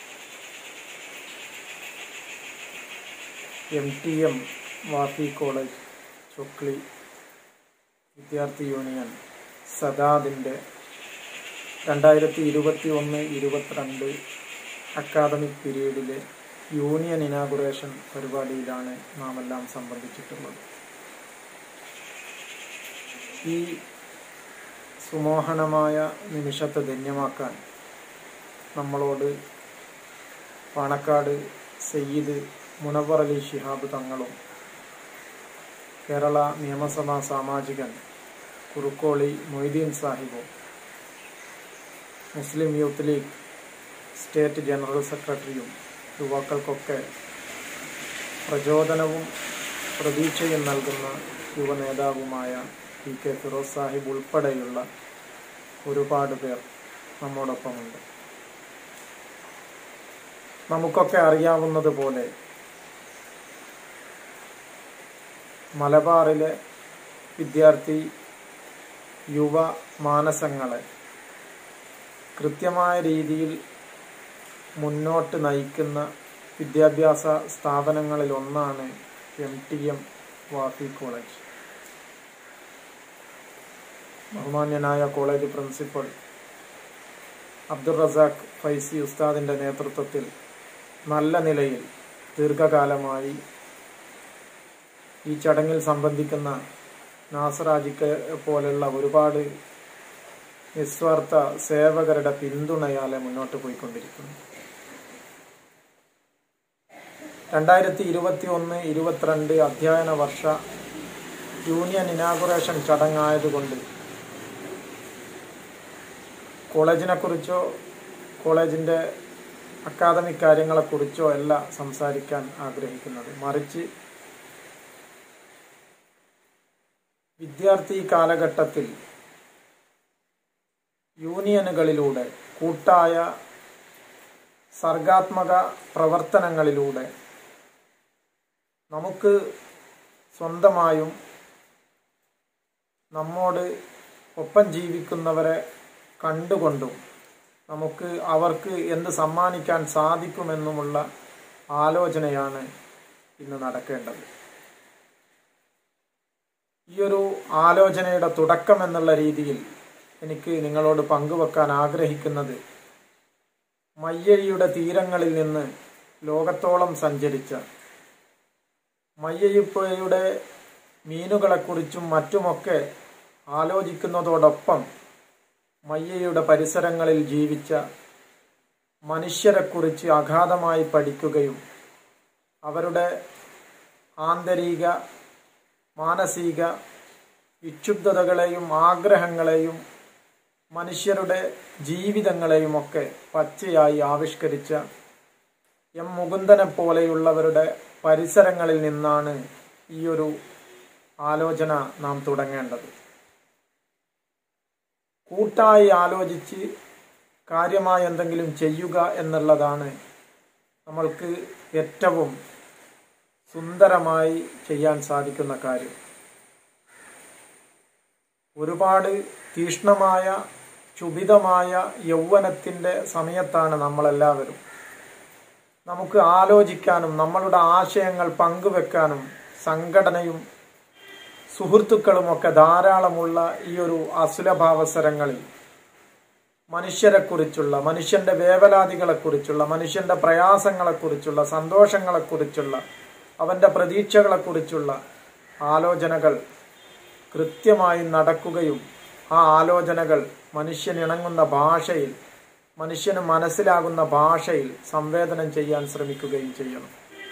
M T M Wafi college Chokli വിദ്യാർത്ഥി യൂണിയൻ സദാദിൻ്റെ രണ്ടായിരത്തി ഇരുപത്തി ഒന്ന് ഇരുപത്തിരണ്ട് അക്കാദമിക് പീരീഡിലെ യൂണിയൻ ഇനാഗുറേഷൻ പരിപാടിയിലാണ് നാം എല്ലാം സംബന്ധിച്ചിട്ടുള്ളത് ഈ സുമോഹനമായ നിമിഷത്തെ ധന്യമാക്കാൻ നമ്മളോട് പാണക്കാട് സയ്യിദ് മുനവർ അലി ശിഹാബ് തങ്ങളും കേരള നിയമസഭാ സാമാജികൻ കുറുക്കോളി മൊയ്തീൻ സാഹിബും Muslim youth league state general സെക്രട്ടറിയും യുവാക്കൾക്കൊക്കെ പ്രചോദനവും പ്രതീക്ഷയും നൽകുന്ന യുവ നേതാവുമായ പി കെ ഫിറോസ് സാഹിബ് ഉൾപ്പെടെയുള്ള ഒരുപാട് പേർ നമ്മോടൊപ്പമുണ്ട് നമുക്കൊക്കെ അറിയാവുന്നത് പോലെ മലബാറിലെ വിദ്യാർത്ഥി യുവ മാനസങ്ങളെ കൃത്യമായ രീതിയിൽ മുന്നോട്ട് നയിക്കുന്ന വിദ്യാഭ്യാസ സ്ഥാപനങ്ങളിൽ ഒന്നാണ് M T M Wafi college ബഹുമാന്യനായ കോളേജ് പ്രിൻസിപ്പൽ അബ്ദുൾ റസാഖ് ഫൈസി ഉസ്താദിൻ്റെ നേതൃത്വത്തിൽ നല്ല നിലയിൽ ദീർഘകാലമായി ഈ ചടങ്ങിൽ സംബന്ധിക്കുന്ന നാസറാജിക്ക് പോലുള്ള ഒരുപാട് നിസ്വാർത്ഥ സേവകരുടെ പിന്തുണയാലെ മുന്നോട്ട് പോയിക്കൊണ്ടിരിക്കുന്നു രണ്ടായിരത്തി ഇരുപത്തി ഒന്ന് ഇരുപത്തിരണ്ട് അധ്യയന വർഷ യൂണിയൻ ഇനാഗുറേഷൻ ചടങ്ങായതുകൊണ്ട് കോളേജിനെ കുറിച്ചോ കോളേജിൻ്റെ അക്കാദമിക് കാര്യങ്ങളെക്കുറിച്ചോ അല്ല സംസാരിക്കാൻ ആഗ്രഹിക്കുന്നത് മറിച്ച് വിദ്യാർത്ഥി കാലഘട്ടത്തിൽ യൂണിയനുകളിലൂടെ കൂട്ടായ സർഗാത്മക പ്രവർത്തനങ്ങളിലൂടെ നമുക്ക് സ്വന്തമായും നമ്മോട് ഒപ്പം ജീവിക്കുന്നവരെ കണ്ടുകൊണ്ടും നമുക്ക് അവർക്ക് എന്ത് സമ്മാനിക്കാൻ സാധിക്കുമെന്നുമുള്ള ആലോചനയാണ് ഇന്ന് നടക്കേണ്ടത് ഈ ഒരു ആലോചനയുടെ തുടക്കം എന്നുള്ള രീതിയിൽ എനിക്ക് നിങ്ങളോട് പങ്കുവെക്കാൻ ആഗ്രഹിക്കുന്നത് മയ്യഴിയുടെ തീരങ്ങളിൽ നിന്ന് ലോകത്തോളം സഞ്ചരിച്ച മയ്യഴിപ്പുഴയുടെ മീനുകളെക്കുറിച്ചും മറ്റുമൊക്കെ ആലോചിക്കുന്നതോടൊപ്പം മയ്യയുടെ പരിസരങ്ങളിൽ ജീവിച്ച മനുഷ്യരെക്കുറിച്ച് അഗാധമായി പഠിക്കുകയും അവരുടെ ആന്തരിക മാനസിക വിക്ഷുബ്ധതകളെയും ആഗ്രഹങ്ങളെയും മനുഷ്യരുടെ ജീവിതങ്ങളെയുമൊക്കെ പച്ചയായി ആവിഷ്കരിച്ച എം മുകുന്ദനെ പോലെയുള്ളവരുടെ പരിസരങ്ങളിൽ നിന്നാണ് ഈ ഒരു ആലോചന നാം തുടങ്ങേണ്ടത് കൂട്ടായി ആലോചിച്ച് കാര്യമായ എന്തെങ്കിലും ചെയ്യുക എന്നുള്ളതാണ് നമ്മൾക്ക് ഏറ്റവും സുന്ദരമായി ചെയ്യാൻ സാധിക്കുന്ന കാര്യം ഒരുപാട് തീഷ്ണമായ ക്ഷുഭിതമായ യൗവനത്തിൻ്റെ സമയത്താണ് നമ്മളെല്ലാവരും നമുക്ക് ആലോചിക്കാനും നമ്മളുടെ ആശയങ്ങൾ പങ്കുവെക്കാനും സംഘടനയും സുഹൃത്തുക്കളുമൊക്കെ ധാരാളമുള്ള ഈ ഒരു അസുലഭാവസരങ്ങളിൽ മനുഷ്യരെക്കുറിച്ചുള്ള മനുഷ്യന്റെ വേവലാതികളെക്കുറിച്ചുള്ള മനുഷ്യന്റെ പ്രയാസങ്ങളെക്കുറിച്ചുള്ള സന്തോഷങ്ങളെക്കുറിച്ചുള്ള അവന്റെ പ്രതീക്ഷകളെക്കുറിച്ചുള്ള ആലോചനകൾ കൃത്യമായി നടക്കുകയും ആ ആലോചനകൾ മനുഷ്യനിണങ്ങുന്ന ഭാഷയിൽ മനുഷ്യന് മനസ്സിലാകുന്ന ഭാഷയിൽ സംവേദനം ചെയ്യാൻ ശ്രമിക്കുകയും ചെയ്യണം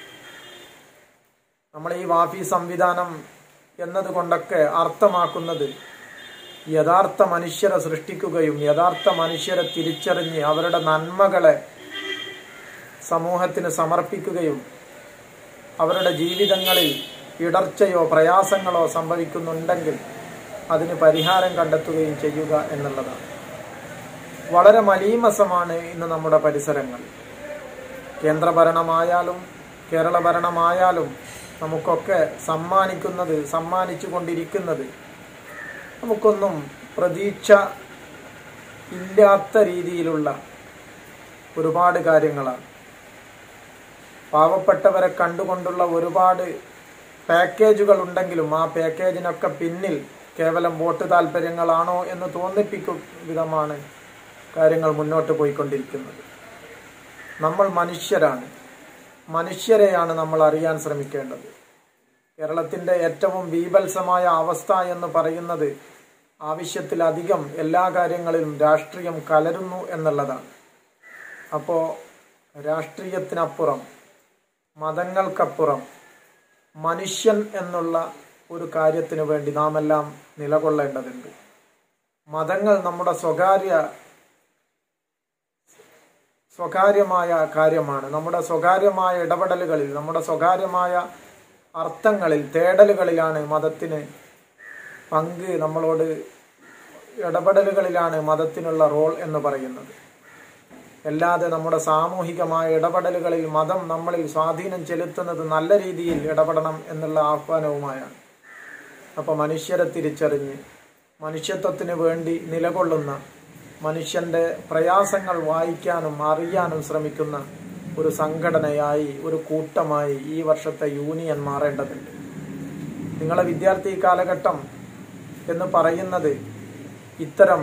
നമ്മൾ ഈ വാഫി സംവിധാനം എന്നതുകൊണ്ടൊക്കെ അർത്ഥമാക്കുന്നത് യഥാർത്ഥ മനുഷ്യരെ സൃഷ്ടിക്കുകയും യഥാർത്ഥ മനുഷ്യരെ തിരിച്ചറിഞ്ഞ് അവരുടെ നന്മകളെ സമൂഹത്തിന് സമർപ്പിക്കുകയും അവരുടെ ജീവിതങ്ങളിൽ ഇടർച്ചയോ പ്രയാസങ്ങളോ സംഭവിക്കുന്നുണ്ടെങ്കിൽ അതിന് പരിഹാരം കണ്ടെത്തുകയും ചെയ്യുക എന്നുള്ളതാണ് വളരെ മലീമസമാണ് ഇന്ന് നമ്മുടെ പരിസരങ്ങൾ കേന്ദ്രഭരണമായാലും കേരള ഭരണമായാലും നമുക്കൊക്കെ സമ്മാനിക്കുന്നത് സമ്മാനിച്ചു കൊണ്ടിരിക്കുന്നത് നമുക്കൊന്നും പ്രതീക്ഷ ഇല്ലാത്ത രീതിയിലുള്ള ഒരുപാട് കാര്യങ്ങളാണ് പാവപ്പെട്ടവരെ കണ്ടുകൊണ്ടുള്ള ഒരുപാട് പാക്കേജുകൾ ഉണ്ടെങ്കിലും ആ പാക്കേജിനൊക്കെ പിന്നിൽ കേവലം വോട്ട് താല്പര്യങ്ങളാണോ എന്ന് തോന്നിപ്പിക്കും വിധമാണ് കാര്യങ്ങൾ മുന്നോട്ട് പോയിക്കൊണ്ടിരിക്കുന്നത് നമ്മൾ മനുഷ്യരാണ് മനുഷ്യരെയാണ് നമ്മൾ അറിയാൻ ശ്രമിക്കേണ്ടത് കേരളത്തിന്റെ ഏറ്റവും ബീഭത്സമായ അവസ്ഥ എന്ന് പറയുന്നത് ആവശ്യത്തിലധികം എല്ലാ കാര്യങ്ങളിലും രാഷ്ട്രീയം കലരുന്നു എന്നുള്ളതാണ് അപ്പോൾ രാഷ്ട്രീയത്തിനപ്പുറം മതങ്ങൾക്കപ്പുറം മനുഷ്യൻ എന്നുള്ള ഒരു കാര്യത്തിന് വേണ്ടി നാം എല്ലാം നിലകൊള്ളേണ്ടതുണ്ട് മതങ്ങൾ നമ്മുടെ സ്വകാര്യ സ്വകാര്യമായ കാര്യമാണ് നമ്മുടെ സ്വകാര്യമായ ഇടപെടലുകളിൽ നമ്മുടെ സ്വകാര്യമായ അർത്ഥങ്ങളിൽ തേടലുകളിലാണ് മതത്തിന് പങ്ക് നമ്മളോട് ഇടപെടലുകളിലാണ് മതത്തിനുള്ള റോൾ എന്ന് പറയുന്നത് അല്ലാതെ നമ്മുടെ സാമൂഹികമായ ഇടപെടലുകളിൽ മതം നമ്മളിൽ സ്വാധീനം ചെലുത്തുന്നത് നല്ല രീതിയിൽ ഇടപെടണം എന്നുള്ള ആഹ്വാനവുമായാണ് അപ്പൊ മനുഷ്യരെ തിരിച്ചറിഞ്ഞ് മനുഷ്യത്വത്തിന് വേണ്ടി നിലകൊള്ളുന്ന മനുഷ്യന്റെ പ്രയാസങ്ങൾ വായിക്കാനും അറിയാനും ശ്രമിക്കുന്ന ഒരു സംഘടനയായി ഒരു കൂട്ടമായി ഈ വർഷത്തെ യൂണിയൻ മാറേണ്ടതുണ്ട് നിങ്ങളെ വിദ്യാർത്ഥി കാലഘട്ടം എന്ന് പറയുന്നത് ഇത്തരം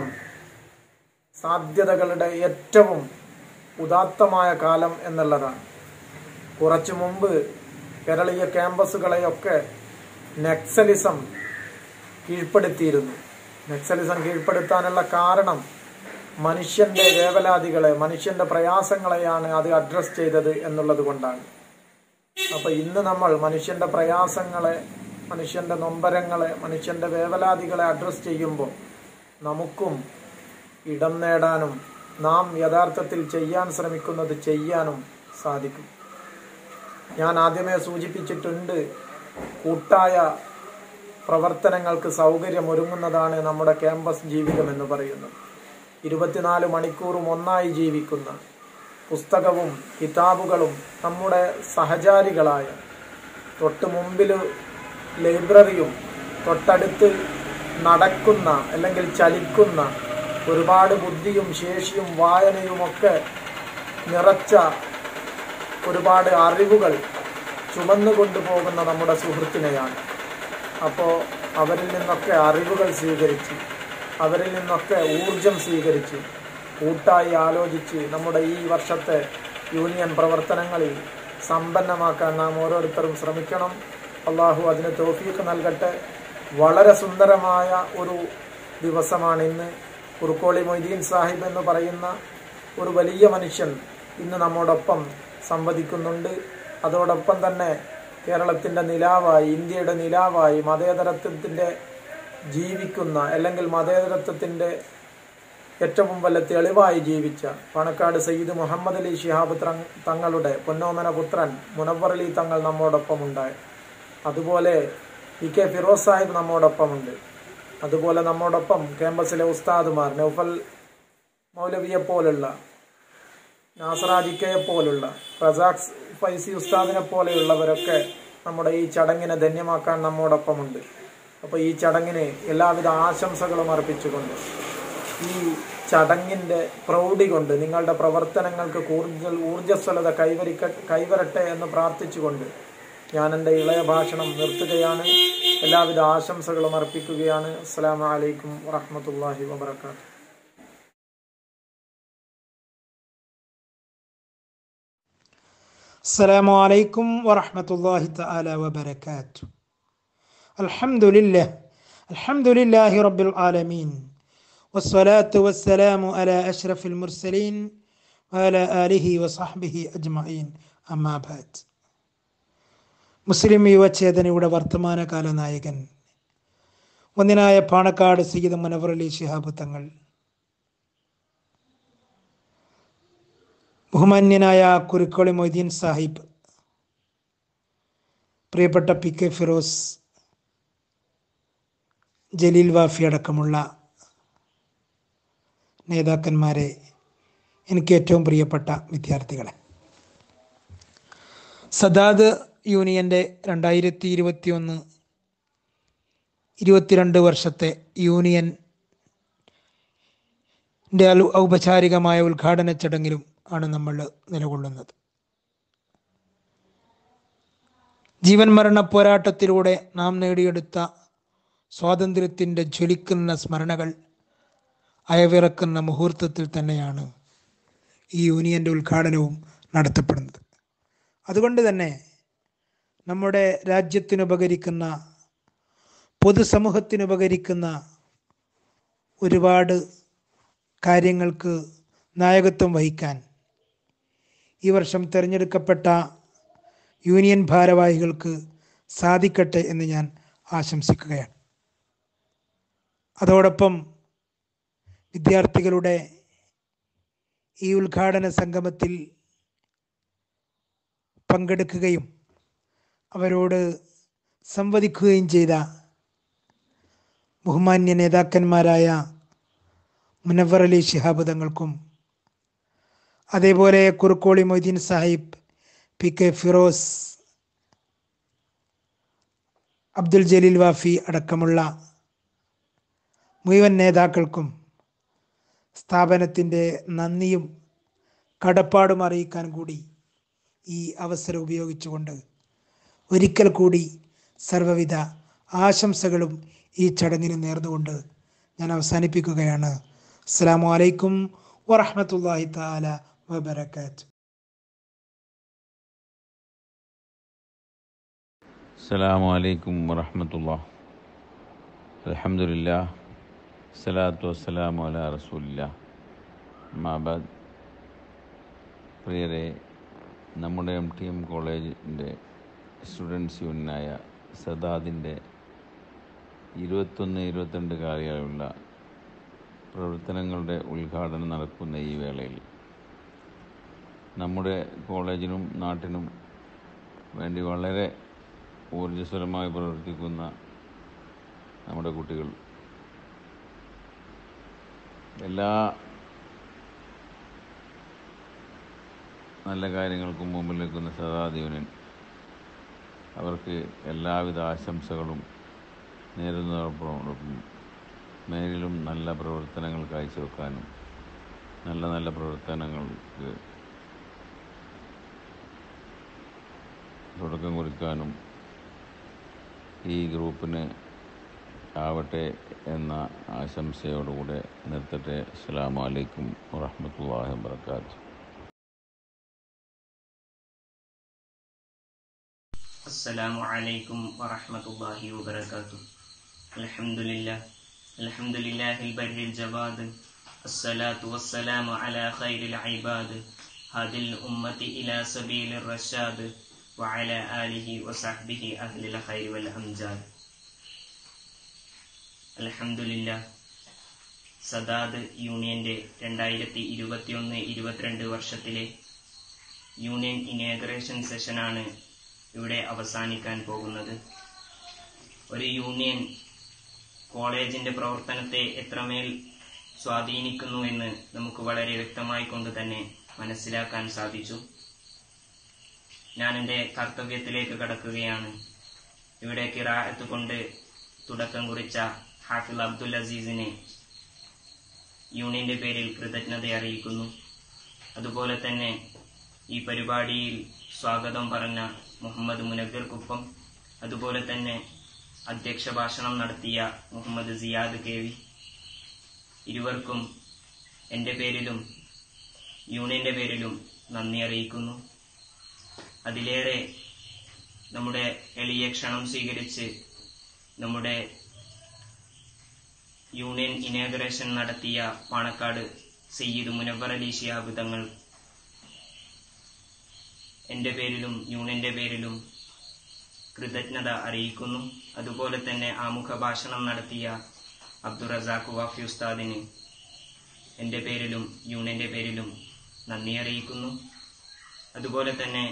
സാധ്യതകളുടെ ഏറ്റവും ഉദാത്തമായ കാലം എന്നുള്ളതാണ് കുറച്ചു മുമ്പ് കേരളീയ ക്യാമ്പസുകളെയൊക്കെ നക്സലിസം കീഴ്പ്പെടുത്തിയിരുന്നു നക്സലിസം കീഴ്പ്പെടുത്താനുള്ള കാരണം മനുഷ്യന്റെ വേവലാതികളെ മനുഷ്യന്റെ പ്രയാസങ്ങളെയാണ് അത് അഡ്രസ് ചെയ്തത് എന്നുള്ളത് കൊണ്ടാണ് അപ്പൊ ഇന്ന് നമ്മൾ മനുഷ്യന്റെ പ്രയാസങ്ങളെ മനുഷ്യന്റെ നൊമ്പരങ്ങളെ മനുഷ്യന്റെ വേവലാതികളെ അഡ്രസ് ചെയ്യുമ്പോൾ നമുക്കും ഇടം നേടാനും നാം യഥാർത്ഥത്തിൽ ചെയ്യാൻ ശ്രമിക്കുന്നത് ചെയ്യാനും സാധിക്കും ഞാൻ ആദ്യമേ സൂചിപ്പിച്ചിട്ടുണ്ട് കൂട്ടായ പ്രവർത്തനങ്ങൾക്ക് സൗകര്യം ഒരുങ്ങുന്നതാണ് നമ്മുടെ ക്യാമ്പസ് ജീവിതം എന്ന് പറയുന്നത് ഇരുപത്തിനാല് മണിക്കൂറും ഒന്നായി ജീവിക്കുന്ന പുസ്തകവും കിതാബുകളും നമ്മുടെ സഹചാരികളായ തൊട്ട് മുമ്പിൽ ലൈബ്രറിയും തൊട്ടടുത്ത് നടക്കുന്ന അല്ലെങ്കിൽ ചലിക്കുന്ന ഒരുപാട് ബുദ്ധിയും ശേഷിയും വായനയുമൊക്കെ നിറച്ച ഒരുപാട് അറിവുകൾ ചുമന്നു കൊണ്ടുപോകുന്ന നമ്മുടെ സുഹൃത്തിനെയാണ് അപ്പോൾ അവരിൽ നിന്നൊക്കെ അറിവുകൾ സ്വീകരിച്ച് അവരിൽ നിന്നൊക്കെ ഊർജം സ്വീകരിച്ച് കൂട്ടായി ആലോചിച്ച് നമ്മുടെ ഈ വർഷത്തെ യൂണിയൻ പ്രവർത്തനങ്ങളിൽ സമ്പന്നമാക്കാൻ നാം ഓരോരുത്തരും ശ്രമിക്കണം അള്ളാഹു അതിന് തോഫീക്ക് നൽകട്ടെ വളരെ സുന്ദരമായ ഒരു ദിവസമാണ് ഇന്ന് കുറുക്കോളി മൊയ്തീൻ സാഹിബ് എന്ന് പറയുന്ന ഒരു വലിയ മനുഷ്യൻ ഇന്ന് നമ്മോടൊപ്പം സംവദിക്കുന്നുണ്ട് അതോടൊപ്പം തന്നെ കേരളത്തിന്റെ നിലാവായി ഇന്ത്യയുടെ നിലാവായി മതേതരത്വത്തിന്റെ ജീവിക്കുന്ന അല്ലെങ്കിൽ മതേതരത്വത്തിന്റെ ഏറ്റവും വലിയ തെളിവായി ജീവിച്ച പാണക്കാട് സയ്യിദ് മുഹമ്മദ് അലി ഷിഹാബ് ത്രങ്- തങ്ങളുടെ പൊന്നോമന പുത്രൻ മുനവർ അലി തങ്ങൾ നമ്മോടൊപ്പം ഉണ്ടായി അതുപോലെ പി കെ ഫിറോസ് സാഹിബ് നമ്മോടൊപ്പമുണ്ട് അതുപോലെ നമ്മോടൊപ്പം ക്യാമ്പസിലെ ഉസ്താദുമാർ നൗഫൽ മൗലവിയെ പോലുള്ള നാസറാജിക്കയെ പോലുള്ള റസാഖ് ഫൈസി ഉസ്താദിനെ പോലെയുള്ളവരൊക്കെ നമ്മുടെ ഈ ചടങ്ങിനെ ധന്യമാക്കാൻ നമ്മോടൊപ്പമുണ്ട് അപ്പോൾ ഈ ചടങ്ങിന് എല്ലാവിധ ആശംസകളും അർപ്പിച്ചുകൊണ്ട് ഈ ചടങ്ങിന്റെ പ്രൗഢി കൊണ്ട് നിങ്ങളുടെ പ്രവർത്തനങ്ങൾക്ക് ഊർജ ഊർജ്ജസ്വലത കൈവരിക്ക കൈവരട്ടെ എന്ന് പ്രാർത്ഥിച്ചുകൊണ്ട് ഞാൻ എൻ്റെ ഇളയ ഭാഷണം നിർത്തുകയാണ് എല്ലാവിധ ആശംസകളും അർപ്പിക്കുകയാണ് അസ്സാം വലൈക്കും വാഹമത്തല്ലാഹി വാബർക്കാത്തു السلام عليكم ورحمة الله تعالى وبركاته الحمد لله الحمد لله رب العالمين والصلاة والسلام على أشرف المرسلين وعلى آله وصحبه أجمعين أما بعد മുസ്ലിം യുവചേതനയുടെ വർത്തമാനകാല നായകൻ ഒന്നിനായ പാണക്കാട് സയ്യിദ് മുനവർ അലി ശിഹാബ് തങ്ങൾ ബഹുമാന്യനായ കുരുക്കോളി മൊയ്തീൻ സാഹിബ് പ്രിയപ്പെട്ട പി കെ ഫിറോസ് ജലീൽ വാഫി അടക്കമുള്ള നേതാക്കന്മാരെ എനിക്ക് ഏറ്റവും പ്രിയപ്പെട്ട വിദ്യാർത്ഥികളെ സദാദ് യൂണിയൻ്റെ രണ്ടായിരത്തി ഇരുപത്തി ഒന്ന് ഇരുപത്തിരണ്ട് വർഷത്തെ യൂണിയൻ ഔപചാരികമായ ഉദ്ഘാടന ചടങ്ങിലും ആണ് നമ്മൾ നിലകൊള്ളുന്നത് ജീവൻ മരണ പോരാട്ടത്തിലൂടെ നാം നേടിയെടുത്ത സ്വാതന്ത്ര്യത്തിൻ്റെ ജ്വലിക്കുന്ന സ്മരണകൾ അയവിറക്കുന്ന മുഹൂർത്തത്തിൽ തന്നെയാണ് ഈ യൂണിയൻ്റെ ഉദ്ഘാടനവും നടത്തപ്പെടുന്നത് അതുകൊണ്ട് തന്നെ നമ്മുടെ രാജ്യത്തിനുപകരിക്കുന്ന പൊതുസമൂഹത്തിനുപകരിക്കുന്ന ഒരുപാട് കാര്യങ്ങൾക്ക് നായകത്വം വഹിക്കാൻ ഈ വർഷം തിരഞ്ഞെടുക്കപ്പെട്ട യൂണിയൻ ഭാരവാഹികൾക്ക് സാധിക്കട്ടെ എന്ന് ഞാൻ ആശംസിക്കുകയാണ് അതോടൊപ്പം വിദ്യാർത്ഥികളുടെ ഈ ഉദ്ഘാടന സംഗമത്തിൽ പങ്കെടുക്കുകയും അവരോട് സംവദിക്കുകയും ചെയ്ത ബഹുമാന്യ നേതാക്കന്മാരായ മുനവർ അലി ശിഹാബ് തങ്ങൾക്കും അതേപോലെ കുറുക്കോളി മൊയ്തീൻ സാഹിബ് പി കെ ഫിറോസ് അബ്ദുൽ ജലീൽ വാഫി അടക്കമുള്ള മുഴുവൻ നേതാക്കൾക്കും സ്ഥാപനത്തിൻ്റെ നന്ദിയും കടപ്പാടും അറിയിക്കാൻ കൂടി ഈ അവസരം ഉപയോഗിച്ചുകൊണ്ട് ഒരിക്കൽ കൂടി സർവവിധ ആശംസകളും ഈ ചടങ്ങിന് നേർന്നുകൊണ്ട് ഞാൻ അവസാനിപ്പിക്കുകയാണ് അസ്സാം വലൈക്കും വറഹമത്തല്ലാഹി താല വബർക്കാത്ത് അസ്സലാമു അലൈക്കും വറഹമത്തുള്ള അലഹമുല്ല സ്വലാത്തു വസ്സലാമു അല റസൂലില്ല മാബാദ് പ്രിയരെ നമ്മുടെ എം ടി എം കോളേജിൻ്റെ സ്റ്റുഡൻസ് യൂണിയനായ സദാദിൻ്റെ ഇരുപത്തൊന്ന് ഇരുപത്തിരണ്ട് കാലയളവുള്ള പ്രവർത്തനങ്ങളുടെ ഉദ്ഘാടനം നടക്കുന്ന ഈ വേളയിൽ നമ്മുടെ കോളേജിനും നാട്ടിനും വേണ്ടി വളരെ ഊർജ്ജസ്വലമായി പ്രവർത്തിക്കുന്ന നമ്മുടെ കുട്ടികൾ എല്ലാ നല്ല കാര്യങ്ങൾക്കും മുമ്പിൽ നിൽക്കുന്ന സദാദ് യൂണിയൻ അവർക്ക് എല്ലാവിധ ആശംസകളും നേരുന്നതോടൊപ്പം മേലിലും നല്ല പ്രവർത്തനങ്ങൾ കാഴ്ചവെക്കാനും നല്ല നല്ല പ്രവർത്തനങ്ങൾക്ക് തുടക്കം കുറിക്കാനും ഈ ഗ്രൂപ്പിന് ആവട്ടെ എന്ന ആശംസയോടുകൂടെ നിർത്തട്ടെ അസ്സാം വലൈക്കും വാഹമത്തല്ലാഹി വാത്തു السلام عليكم ورحمة الله وبركاته الحمد لله الحمد لله البر الجواد الصلاة والسلام على خير العباد هذه الأمة إلى سبيل الرشاد وعلى آله وصحبه أهل الخير والأمجاد الحمد لله സദാദ് യൂണിയന്റെ രണ്ടായിരത്തി ഇരുപത്തിയൊന്ന് ഇരുപത്തിരണ്ട് വർഷത്തിലെ യൂണിയൻ ഇനേഗ്രേഷൻ സെഷനാണ് ഇവിടെ അവസാനിക്കാൻ പോകുന്നത് ഒരു യൂണിയൻ കോളേജിന്റെ പ്രവർത്തനത്തെ എത്രമേൽ സ്വാധീനിക്കുന്നു എന്ന് നമുക്ക് വളരെ വ്യക്തമായി കൊണ്ട് തന്നെ മനസ്സിലാക്കാൻ സാധിച്ചു ഞാൻ എൻ്റെ കർത്തവ്യത്തിലേക്ക് കടക്കുകയാണ് ഇവിടെ കിറാഅത്ത് കൊണ്ട് തുടക്കം കുറിച്ച ഹാഫിൽ അബ്ദുൽ അസീസിനെ യൂണിയന്റെ പേരിൽ കൃതജ്ഞത അറിയിക്കുന്നു അതുപോലെ തന്നെ ഈ പരിപാടിയിൽ സ്വാഗതം പറഞ്ഞ മുഹമ്മദ് മുനഗർ കുപ്പം അതുപോലെ തന്നെ അധ്യക്ഷ ഭാഷണം നടത്തിയ മുഹമ്മദ് സിയാദ് കെ വി ഇരുവർക്കും എൻ്റെ പേരിലും യൂണിയന്റെ പേരിലും നന്ദി അറിയിക്കുന്നു അതിലേറെ നമ്മുടെ എളിയ ക്ഷണം സ്വീകരിച്ച് നമ്മുടെ യൂണിയൻ ഇനാഗറേഷൻ നടത്തിയ പാണക്കാട് സയ്യിദ് മുനവർ അലി ശിഹാബ് തങ്ങൾ എന്റെ പേരിലും യൂണിയന്റെ പേരിലും കൃതജ്ഞത അറിയിക്കുന്നു അതുപോലെ തന്നെ ആമുഖ ഭാഷണം നടത്തിയ അബ്ദുറസാഖ് വാഫി ഉസ്താദിന് എന്റെ പേരിലും യൂണിയന്റെ പേരിലും നന്ദി അറിയിക്കുന്നു അതുപോലെ തന്നെ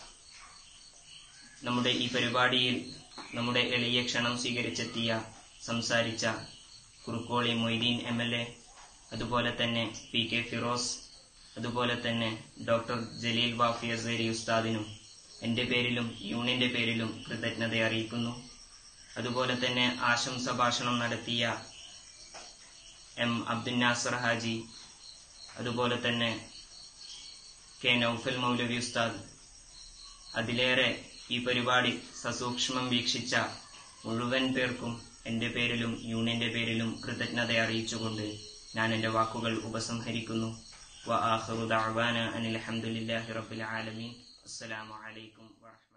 നമ്മുടെ ഈ പരിപാടിയിൽ നമ്മുടെ എളിയ ക്ഷണം സ്വീകരിച്ചെത്തിയ സംസാരിച്ച Kurukkoli Moideen M L A അതുപോലെ തന്നെ പി കെ ഫിറോസ് അതുപോലെ തന്നെ ഡോക്ടർ ജലീൽ വാഫി അസേരി ഉസ്താദിനും എന്റെ പേരിലും യൂണിയന്റെ പേരിലും കൃതജ്ഞത അറിയിക്കുന്നു അതുപോലെ തന്നെ ആശംസ ഭാഷണം നടത്തിയ എം അബ്ദുൽ നാസർ ഹാജി അതുപോലെ തന്നെ കെ നൌഫൽ മൗലവി ഉസ്താദ് അതിലേറെ ഈ പരിപാടി സസൂക്ഷ്മം വീക്ഷിച്ച മുഴുവൻ പേർക്കും എന്റെ പേരിലും യൂണിയന്റെ പേരിലും കൃതജ്ഞത അറിയിച്ചുകൊണ്ട് ഞാൻ എന്റെ വാക്കുകൾ ഉപസംഹരിക്കുന്നു വ ആഖിറു ദഅവാന അനിൽ ഹംദുലില്ലാഹി റബ്ബിൽ ആലമീൻ അസ്സലാമു അലൈക്കും വറഹ്മത്തുള്ളാഹി